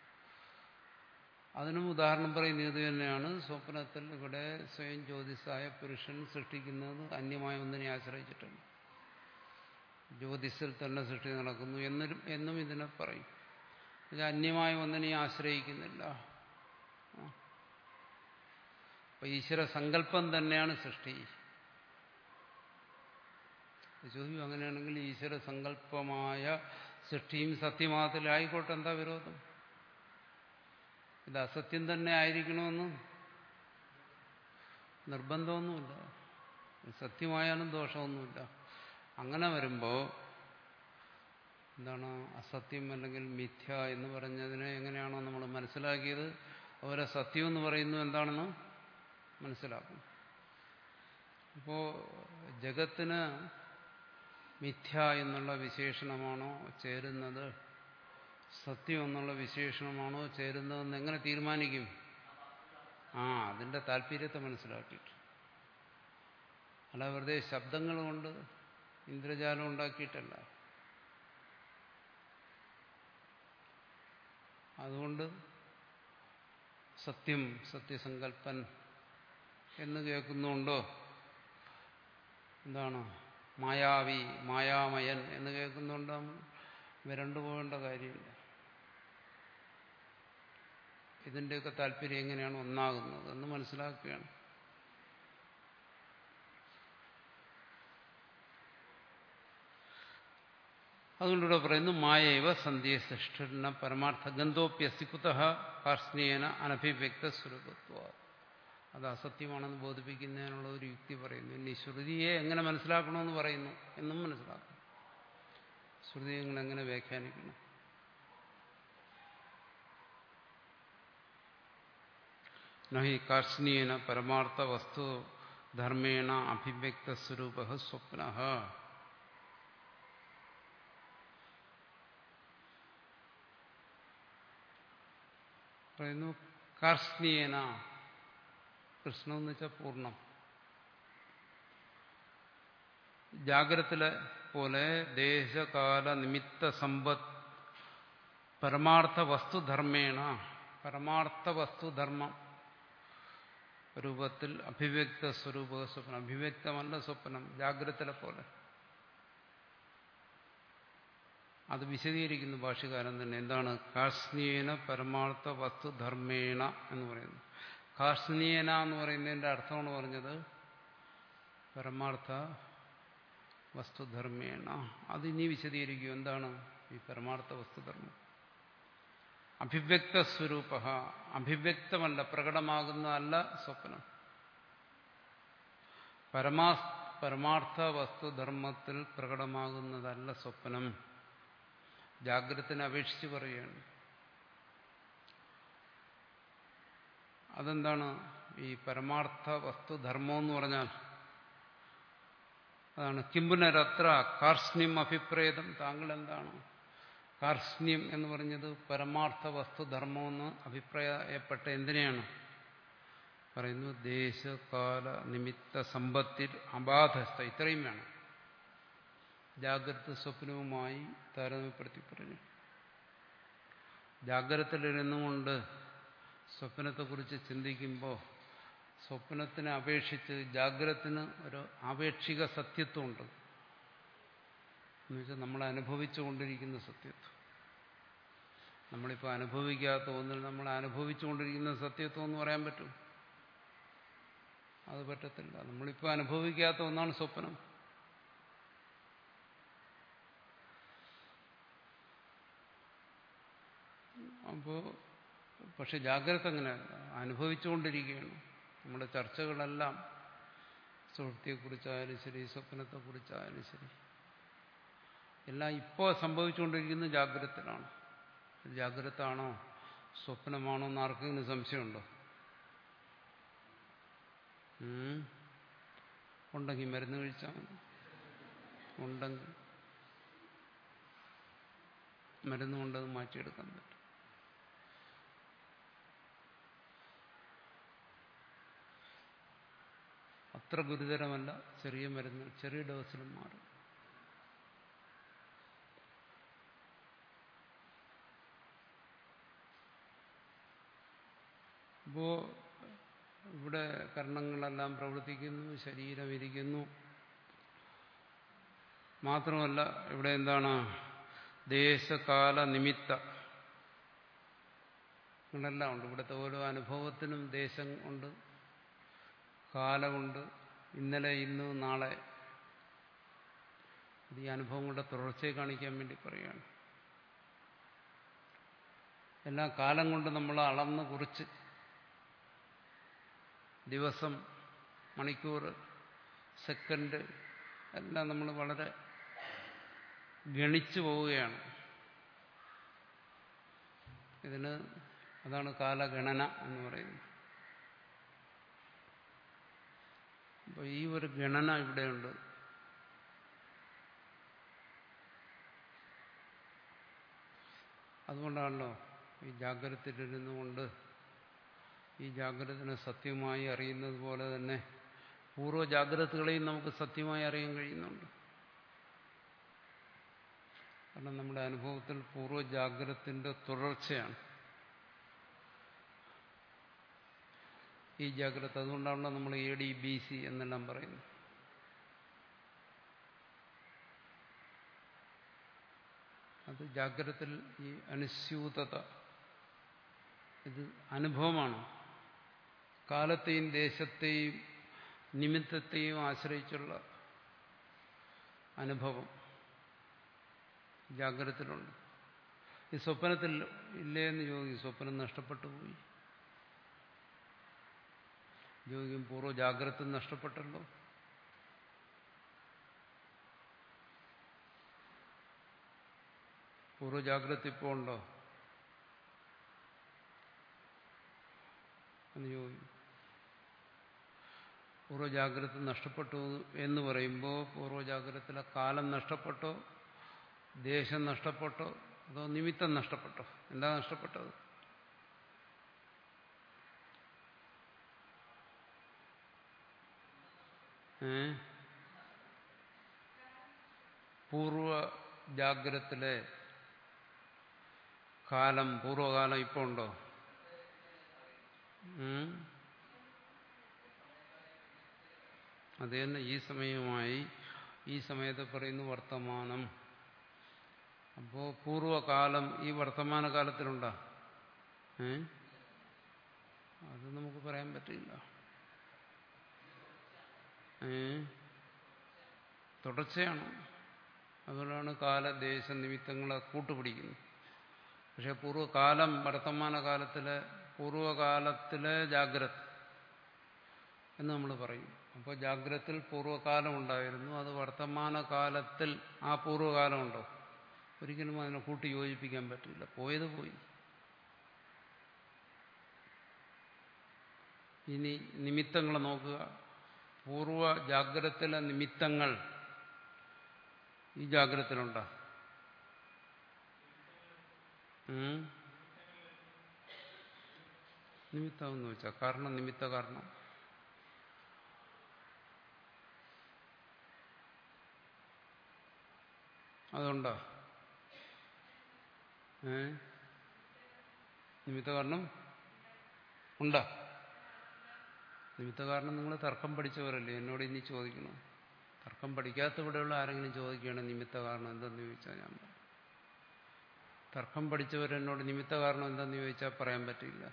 അതിനും ഉദാഹരണം പറയുന്നത് ഇത് തന്നെയാണ് സ്വപ്നത്തിൽ ഇവിടെ സ്വയം ജ്യോതിസായ പുരുഷൻ സൃഷ്ടിക്കുന്നത് അന്യമായ ഒന്നിനെ ആശ്രയിച്ചിട്ടാണ് ജ്യോതിസിൽ തന്നെ സൃഷ്ടി നടക്കുന്നു എന്നും എന്നും ഇതിനെ പറയും ഇത് അന്യമായ ഒന്നിനെ ആശ്രയിക്കുന്നില്ല അപ്പൊ ഈശ്വര സങ്കല്പം തന്നെയാണ് സൃഷ്ടി ചോദിക്കും അങ്ങനെയാണെങ്കിൽ ഈശ്വര സങ്കല്പമായ സൃഷ്ടിയും സത്യമാകത്തിലായിക്കോട്ടെ എന്താ വിരോധം ഇത് അസത്യം തന്നെ ആയിരിക്കണമെന്ന് നിർബന്ധമൊന്നുമില്ല സത്യമായാലും ദോഷമൊന്നുമില്ല അങ്ങനെ വരുമ്പോൾ എന്താണ് അസത്യം അല്ലെങ്കിൽ മിഥ്യ എന്ന് പറഞ്ഞതിനെ എങ്ങനെയാണോ നമ്മൾ മനസ്സിലാക്കിയത് അതുപോലെ സത്യം എന്ന് പറയുന്നത് എന്താണെന്ന് മനസ്സിലാക്കും അപ്പോൾ ജഗത്തിന് മിഥ്യ എന്നുള്ള വിശേഷണമാണോ ചേരുന്നത് സത്യം എന്നുള്ള വിശേഷണമാണോ ചേരുന്നതെന്ന് എങ്ങനെ തീരുമാനിക്കും ആ അതിന്റെ താല്പര്യത്തെ മനസ്സിലാക്കിയിട്ട് അല്ല വെറുതെ ശബ്ദങ്ങൾ കൊണ്ട് ഇന്ദ്രജാലം ഉണ്ടാക്കിയിട്ടല്ല അതുകൊണ്ട് സത്യം സത്യസങ്കല്പൻ എന്ന് കേൾക്കുന്നുണ്ടോ എന്താണ് മായാവി മായാമയൻ എന്ന് കേൾക്കുന്നുണ്ടോ വിരണ്ടു പോകേണ്ട കാര്യമില്ല ഇതിൻ്റെയൊക്കെ താല്പര്യം എങ്ങനെയാണ് ഒന്നാകുന്നത് എന്ന് മനസ്സിലാക്കുകയാണ് അതുകൊണ്ടിവിടെ പറയുന്നു മായവ സന്ധ്യ സൃഷ്ടിന പരമാർത്ഥ ഗന്ധോപ്യസ്തി കുത കാർഷ്ണീയന അനഭിവ്യക്ത സ്വരൂപത്വ അത് അസത്യമാണെന്ന് ബോധിപ്പിക്കുന്നതിനുള്ള ഒരു യുക്തി പറയുന്നു ഇനി ശ്രുതിയെ എങ്ങനെ മനസ്സിലാക്കണമെന്ന് പറയുന്നു എന്നും മനസ്സിലാക്കണം ശ്രുതിയെ നിങ്ങൾ എങ്ങനെ വ്യാഖ്യാനിക്കണം നഹി കാർഷ്ണീയന പരമാർത്ഥ വസ്തു ധർമ്മേണ അഭിവ്യക്ത സ്വരൂപ സ്വപ്ന പറയുന്നു കാർഷ്ണീയന കൃഷ്ണം എന്ന് വെച്ചാൽ പൂർണ്ണം ജാഗ്രത്തിലെ പോലെ ദേശകാല നിമിത്ത സമ്പത്ത് പരമാർത്ഥ വസ്തുധർമ്മേണ പരമാർത്ഥ വസ്തുധർമ്മം രൂപത്തിൽ അഭിവ്യക്ത സ്വരൂപ സ്വപ്നം അഭിവ്യക്തമല്ല സ്വപ്നം ജാഗ്രതയിലെ പോലെ അത് വിശദീകരിക്കുന്നു ഭാഷകാരൻ തന്നെ എന്താണ് കാഷ്ണീയന പരമാർത്ഥ വസ്തുധർമ്മേണ എന്ന് പറയുന്നു കാഷ്ണീയന എന്ന് പറയുന്നതിന്റെ അർത്ഥമാണ് പറഞ്ഞത് പരമാർത്ഥ വസ്തുധർമ്മേണ അത് ഇനി വിശദീകരിക്കും എന്താണ് ഈ പരമാർത്ഥ വസ്തുധർമ്മം അഭിവ്യക്ത സ്വരൂപ അഭിവ്യക്തമല്ല പ്രകടമാകുന്നതല്ല സ്വപ്നം പരമാ പരമാർത്ഥ വസ്തുധർമ്മത്തിൽ പ്രകടമാകുന്നതല്ല സ്വപ്നം ജാഗ്രതനെ അപേക്ഷിച്ച് പറയുകയാണ് അതെന്താണ് ഈ പരമാർത്ഥ വസ്തുധർമ്മം എന്ന് പറഞ്ഞാൽ അതാണ് കിംബുനരത്ര കാർഷ്ണ്യം അഭിപ്രേതം താങ്കൾ എന്താണ് കാർഷ്ണ്യം എന്ന് പറഞ്ഞത് പരമാർത്ഥ വസ്തുധർമ്മമെന്ന് അഭിപ്രായപ്പെട്ട എന്തിനെയാണ് പറയുന്നു ദേശകാല നിമിത്ത സമ്പത്തിൽ അബാധസ്ഥ ഇത്രയും വേണം ജാഗ്രത സ്വപ്നവുമായി താരതമ്യപ്പെടുത്തി പറഞ്ഞു ജാഗ്രതയിലിരുന്നുകൊണ്ട് സ്വപ്നത്തെക്കുറിച്ച് ചിന്തിക്കുമ്പോൾ സ്വപ്നത്തിനെ അപേക്ഷിച്ച് ജാഗ്രതത്തിന് ഒരു ആപേക്ഷിക സത്യത്വമുണ്ട് എന്നുവെച്ചാൽ നമ്മൾ അനുഭവിച്ചുകൊണ്ടിരിക്കുന്ന സത്യത്വം നമ്മളിപ്പോൾ അനുഭവിക്കാത്ത ഒന്നിൽ നമ്മൾ അനുഭവിച്ചുകൊണ്ടിരിക്കുന്ന സത്യത്വം എന്ന് പറയാൻ പറ്റും അത് പറ്റത്തില്ല നമ്മളിപ്പോൾ അനുഭവിക്കാത്ത ഒന്നാണ് സ്വപ്നം അപ്പോൾ പക്ഷെ ജാഗ്രത അങ്ങനെയല്ല അനുഭവിച്ചുകൊണ്ടിരിക്കുകയാണ് നമ്മുടെ ചർച്ചകളെല്ലാം സുഹൃത്തിയെക്കുറിച്ചായാലും ശരി സ്വപ്നത്തെക്കുറിച്ചായാലും ശരി എല്ലാം ഇപ്പോൾ സംഭവിച്ചുകൊണ്ടിരിക്കുന്നത് ജാഗ്രതത്തിലാണ് ജാഗ്രത ആണോ സ്വപ്നമാണോ എന്ന് ആർക്കെങ്കിലും സംശയമുണ്ടോ ഉണ്ടെങ്കിൽ മരുന്ന് കഴിച്ചാൽ മതി ഉണ്ടെങ്കിൽ മരുന്ന് കൊണ്ടത് മാറ്റിയെടുക്കാൻ പറ്റും അത്ര ഗുരുതരമല്ല ചെറിയ മരുന്ന് ചെറിയ ഡോസിലും മാറും അപ്പോ ഇവിടെ കർണങ്ങളെല്ലാം പ്രവർത്തിക്കുന്നു ശരീരം ഇരിക്കുന്നു മാത്രമല്ല ഇവിടെ എന്താണ് ദേശകാല നിമിത്ത ഇതെല്ലാം ഉണ്ട് ഇവിടുത്തെ ഓരോ അനുഭവത്തിനും ദേശം ഉണ്ട് കാലമുണ്ട് ഇന്നലെ ഇന്ന് നാളെ അത് ഈ അനുഭവങ്ങളുടെ തുടർച്ചയെ കാണിക്കാൻ വേണ്ടി പറയുകയാണ് എല്ലാ കാലം കൊണ്ട് നമ്മൾ അളന്ന് കുറിച്ച് ദിവസം മണിക്കൂർ സെക്കൻഡ് എല്ലാം നമ്മൾ വളരെ ഗണിച്ചു പോവുകയാണ് ഇതിന് അതാണ് കാലഗണന എന്ന് പറയുന്നത് അപ്പോൾ ഈ ഒരു ഗണന ഇവിടെയുണ്ട് അതുകൊണ്ടാണല്ലോ ഈ ജാഗ്രതയിലിരുന്നു കൊണ്ട് ഈ ജാഗ്രതനെ സത്യമായി അറിയുന്നത് പോലെ തന്നെ പൂർവ്വ ജാഗ്രതകളെയും നമുക്ക് സത്യമായി അറിയാൻ കഴിയുന്നുണ്ട് കാരണം നമ്മുടെ അനുഭവത്തിൽ പൂർവ്വ ജാഗ്രതത്തിന്റെ തുടർച്ചയാണ് ഈ ജാഗ്രത അതുകൊണ്ടാണല്ലോ നമ്മൾ എ ഡി ബി സി എന്നെല്ലാം പറയുന്നത് അത് ജാഗ്രതത്തിൽ ഈ അനുസ്യൂതത ഇത് അനുഭവമാണ് കാലത്തെയും ദേശത്തെയും നിമിത്തത്തെയും ആശ്രയിച്ചുള്ള അനുഭവം ജാഗ്രതത്തിലുണ്ട് ഈ സ്വപ്നത്തിൽ ഇല്ലേ എന്ന് ചോദിക്കും സ്വപ്നം നഷ്ടപ്പെട്ടു പോയി ചോദിക്കും പൂർവ്വ ജാഗ്രത നഷ്ടപ്പെട്ടല്ലോ പൂർവ്വ ജാഗ്രത ഇപ്പോൾ ഉണ്ടോ എന്ന് ചോദിക്കും പൂർവ്വജാഗ്രത നഷ്ടപ്പെട്ടു എന്ന് പറയുമ്പോൾ പൂർവ്വജാഗ്രതത്തിലെ കാലം നഷ്ടപ്പെട്ടോ ദേശം നഷ്ടപ്പെട്ടോ അതോ നിമിത്തം നഷ്ടപ്പെട്ടോ എന്താ നഷ്ടപ്പെട്ടത് ഏ പൂർവ ജാഗ്രത്തിലെ കാലം പൂർവകാലം ഇപ്പോൾ ഉണ്ടോ അത് തന്നെ ഈ സമയമായി ഈ സമയത്ത് പറയുന്നു വർത്തമാനം അപ്പോൾ പൂർവകാലം ഈ വർത്തമാന കാലത്തിലുണ്ടോ ഏ അത് നമുക്ക് പറയാൻ പറ്റില്ല ഏ തുടർച്ചയാണ് അതുകൊണ്ടാണ് കാലദേശ നിമിത്തങ്ങളെ കൂട്ടുപിടിക്കുന്നത് പക്ഷെ പൂർവ്വകാലം വർത്തമാന കാലത്തിലെ പൂർവ്വകാലത്തിലെ ജാഗ്രത എന്ന് നമ്മൾ പറയും അപ്പോൾ ജാഗ്രത്തിൽ പൂർവ്വകാലം ഉണ്ടായിരുന്നു അത് വർത്തമാന കാലത്തിൽ ആ പൂർവ്വകാലം ഉണ്ടോ ഒരിക്കലും അതിനെ കൂട്ടി യോജിപ്പിക്കാൻ പറ്റില്ല പോയത് പോയി ഇനി നിമിത്തങ്ങൾ നോക്കുക പൂർവ്വ ജാഗ്രതത്തിലെ നിമിത്തങ്ങൾ ഈ ജാഗ്രതത്തിലുണ്ടോ നിമിത്തമെന്ന് വെച്ചാൽ കാരണം നിമിത്ത കാരണം അതുണ്ടോ ഏ നിമിത്ത കാരണം ഉണ്ടോ നിമിത്ത കാരണം നിങ്ങൾ തർക്കം പഠിച്ചവരല്ലേ എന്നോട് ഇനി ചോദിക്കണം തർക്കം പഠിക്കാത്ത ഇവിടെയുള്ള ആരെങ്കിലും ചോദിക്കുകയാണെങ്കിൽ നിമിത്ത കാരണം എന്തെന്ന് ചോദിച്ചാൽ ഞാൻ പറയും തർക്കം പഠിച്ചവരെന്നോട് നിമിത്ത കാരണം എന്തെന്ന് ചോദിച്ചാൽ പറയാൻ പറ്റില്ല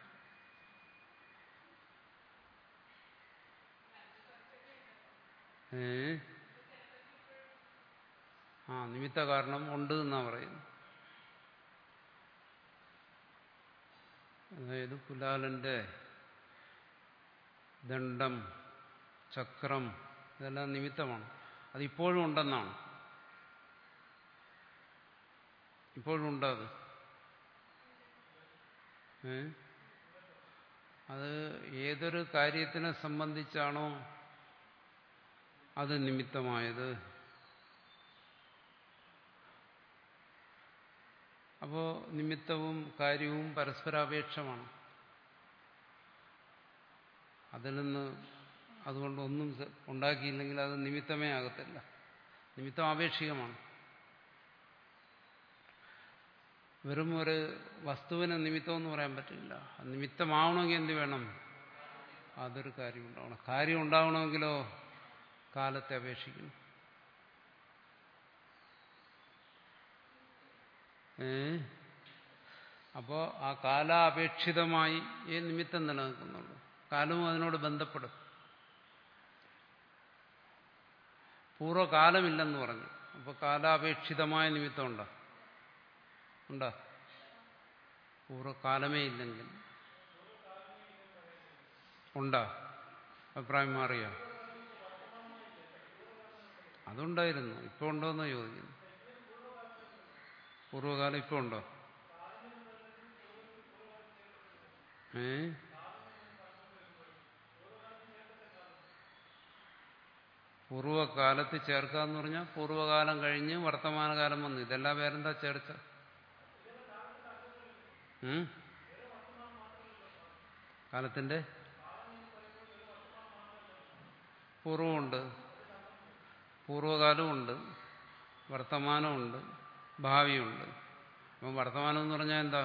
ഏ ആ നിമിത്ത കാരണം ഉണ്ട് എന്നാ പറയുന്നു അതായത് കുലാലന്റെ ദണ്ഡം ചക്രം ഇതെല്ലാം നിമിത്തമാണ് അതിപ്പോഴും ഉണ്ടെന്നാണ് ഇപ്പോഴും ഉണ്ടത് ഏ അത് ഏതൊരു കാര്യത്തിനെ സംബന്ധിച്ചാണോ അത് നിമിത്തമായത് അപ്പോൾ നിമിത്തവും കാര്യവും പരസ്പരാപേക്ഷമാണ് അതിൽ നിന്ന് അതുകൊണ്ടൊന്നും ഉണ്ടാക്കിയില്ലെങ്കിൽ അത് നിമിത്തമേ ആകത്തില്ല നിമിത്തം ആപേക്ഷികമാണ് വെറും ഒരു വസ്തുവിന് നിമിത്തം എന്ന് പറയാൻ പറ്റില്ല നിമിത്തമാവണമെങ്കിൽ എന്ത് വേണം അതൊരു കാര്യം ഉണ്ടാവണം കാര്യം ഉണ്ടാവണമെങ്കിലോ കാലത്തെ അപേക്ഷിക്കണം ഏ അപ്പോ ആ കാലാപേക്ഷിതമായി ഈ നിമിത്തം നിലനിൽക്കുന്നുള്ളൂ കാലവും അതിനോട് ബന്ധപ്പെടും പൂർവ്വകാലമില്ലെന്ന് പറഞ്ഞു അപ്പൊ കാലാപേക്ഷിതമായ നിമിത്തം ഉണ്ടോ ഉണ്ടോ പൂർവ്വകാലമേ ഇല്ലെങ്കിൽ ഉണ്ടോ അഭിപ്രായം മാറിയോ അതുണ്ടായിരുന്നു ഇപ്പൊ ഉണ്ടോന്ന് ചോദിക്കുന്നു പൂർവ്വകാലം ഇപ്പൊ ഉണ്ടോ ഏ പൂർവ്വകാലത്ത് ചേർക്കുക എന്ന് പറഞ്ഞാൽ പൂർവ്വകാലം കഴിഞ്ഞ് വർത്തമാനകാലം വന്നു ഇതെല്ലാം വേറെന്താ ചേർച്ച ഉം? കാലത്തിന്റെ പൂർവമുണ്ട് പൂർവകാലമുണ്ട് വർത്തമാനമുണ്ട് ഭാവിയുണ്ട് അപ്പം വർത്തമാനം എന്ന് പറഞ്ഞാൽ എന്താ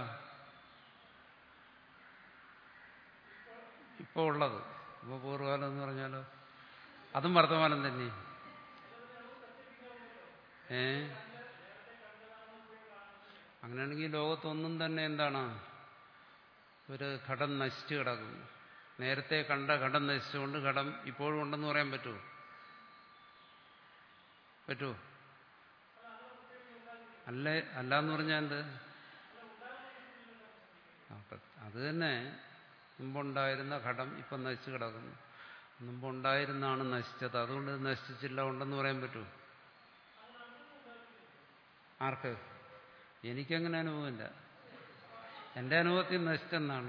ഇപ്പോൾ ഉള്ളത് ഇപ്പോൾ പൂർവ്വകാലം എന്ന് പറഞ്ഞാലോ അതും വർത്തമാനം തന്നെ ഏ അങ്ങനെയാണെങ്കിൽ ലോകത്തൊന്നും തന്നെ എന്താണ് ഒരു ഘടം നശിച്ചു കിടക്കുന്നു നേരത്തെ കണ്ട ഘടം നശിച്ചുകൊണ്ട് ഘടം ഇപ്പോഴും ഉണ്ടെന്ന് പറയാൻ പറ്റുമോ പറ്റുമോ അല്ല അല്ല എന്ന് പറഞ്ഞാൽ എന്ത് അപ്പൊ അത് തന്നെ മുമ്പുണ്ടായിരുന്ന ഘടം ഇപ്പം നശിച്ചു കിടക്കുന്നു മുമ്പുണ്ടായിരുന്നാണ് നശിച്ചത് അതുകൊണ്ട് ഇത് നശിച്ചില്ല ഉണ്ടെന്ന് പറയാൻ പറ്റുമോ ആർക്ക് എനിക്കങ്ങനെ അനുഭവമില്ല എന്റെ അനുഭവത്തിൽ നശിച്ചെന്നാണ്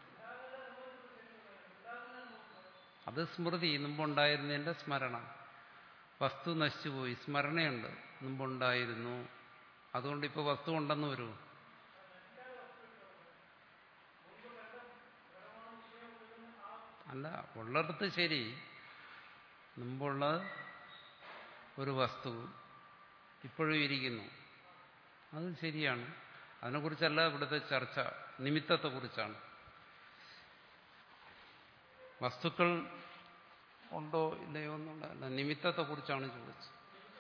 അത് സ്മൃതി മുമ്പുണ്ടായിരുന്നതിന്റെ സ്മരണ വസ്തു നശിച്ചുപോയി സ്മരണയുണ്ട് മുമ്പുണ്ടായിരുന്നു അതുകൊണ്ട് ഇപ്പോൾ വസ്തു ഉണ്ടെന്ന് വരൂ അല്ല ഉള്ളിടത്ത് ശരി മുമ്പുള്ള ഒരു വസ്തു ഇപ്പോഴും ഇരിക്കുന്നു അത് ശരിയാണ് അതിനെക്കുറിച്ചല്ല ഇവിടുത്തെ ചർച്ച നിമിത്തത്തെക്കുറിച്ചാണ് വസ്തുക്കൾ ഉണ്ടോ ഇല്ലയോ എന്നുള്ളതല്ല നിമിത്തത്തെക്കുറിച്ചാണ് ചോദിച്ചത്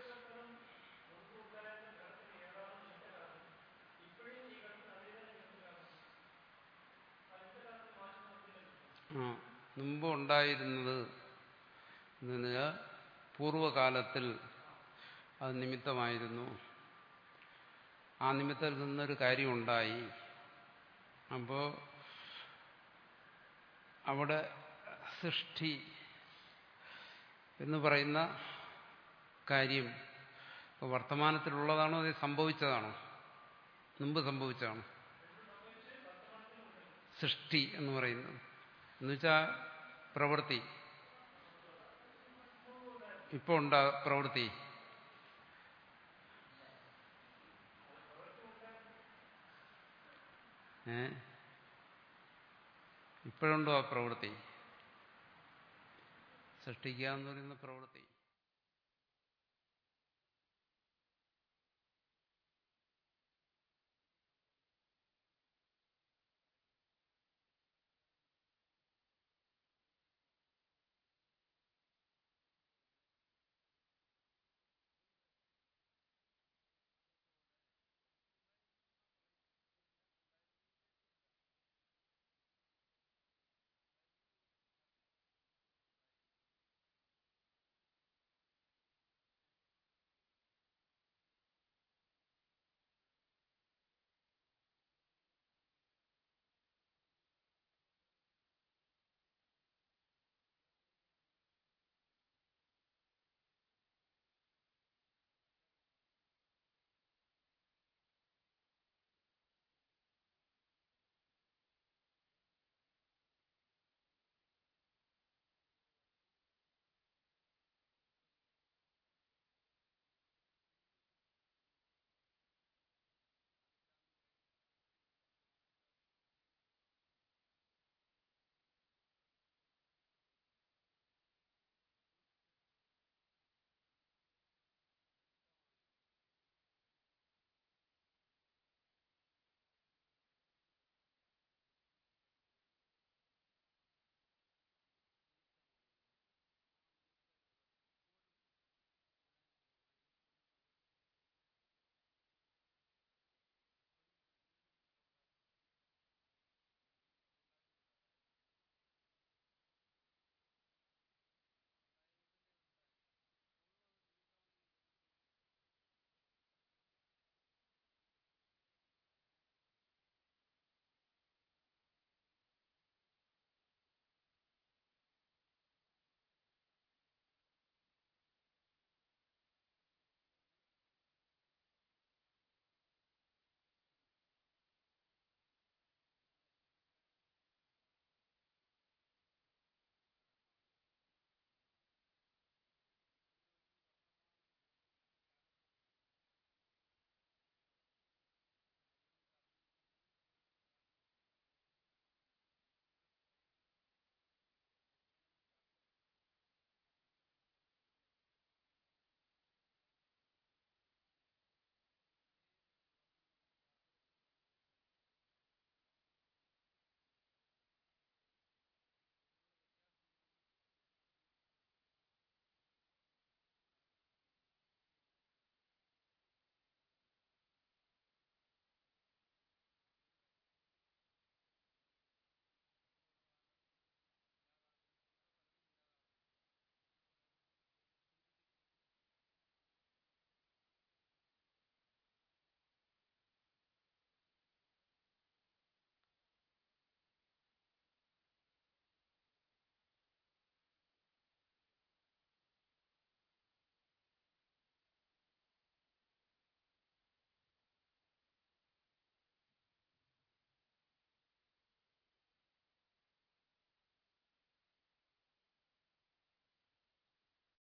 ആ മുമ്പ് ഉണ്ടായിരുന്നത് എന്ന് പറഞ്ഞാൽ പൂർവകാലത്തിൽ അത് നിമിത്തമായിരുന്നു ആ നിമിത്തത്തിൽ നിന്നൊരു കാര്യം ഉണ്ടായി അപ്പോൾ അവിടെ സൃഷ്ടി എന്ന് പറയുന്ന കാര്യം ഇപ്പോൾ വർത്തമാനത്തിലുള്ളതാണോ അത് സംഭവിച്ചതാണോ മുമ്പ് സംഭവിച്ചതാണോ സൃഷ്ടി എന്ന് പറയുന്നത് എന്നുവെച്ചാൽ പ്രവൃത്തി ഇപ്പോൾ ഉണ്ടാ പ്രവൃത്തി ഏ ഇപ്പോഴുണ്ടോ ആ പ്രവൃത്തി സൃഷ്ടിക്കുക എന്ന് പറയുന്ന പ്രവൃത്തി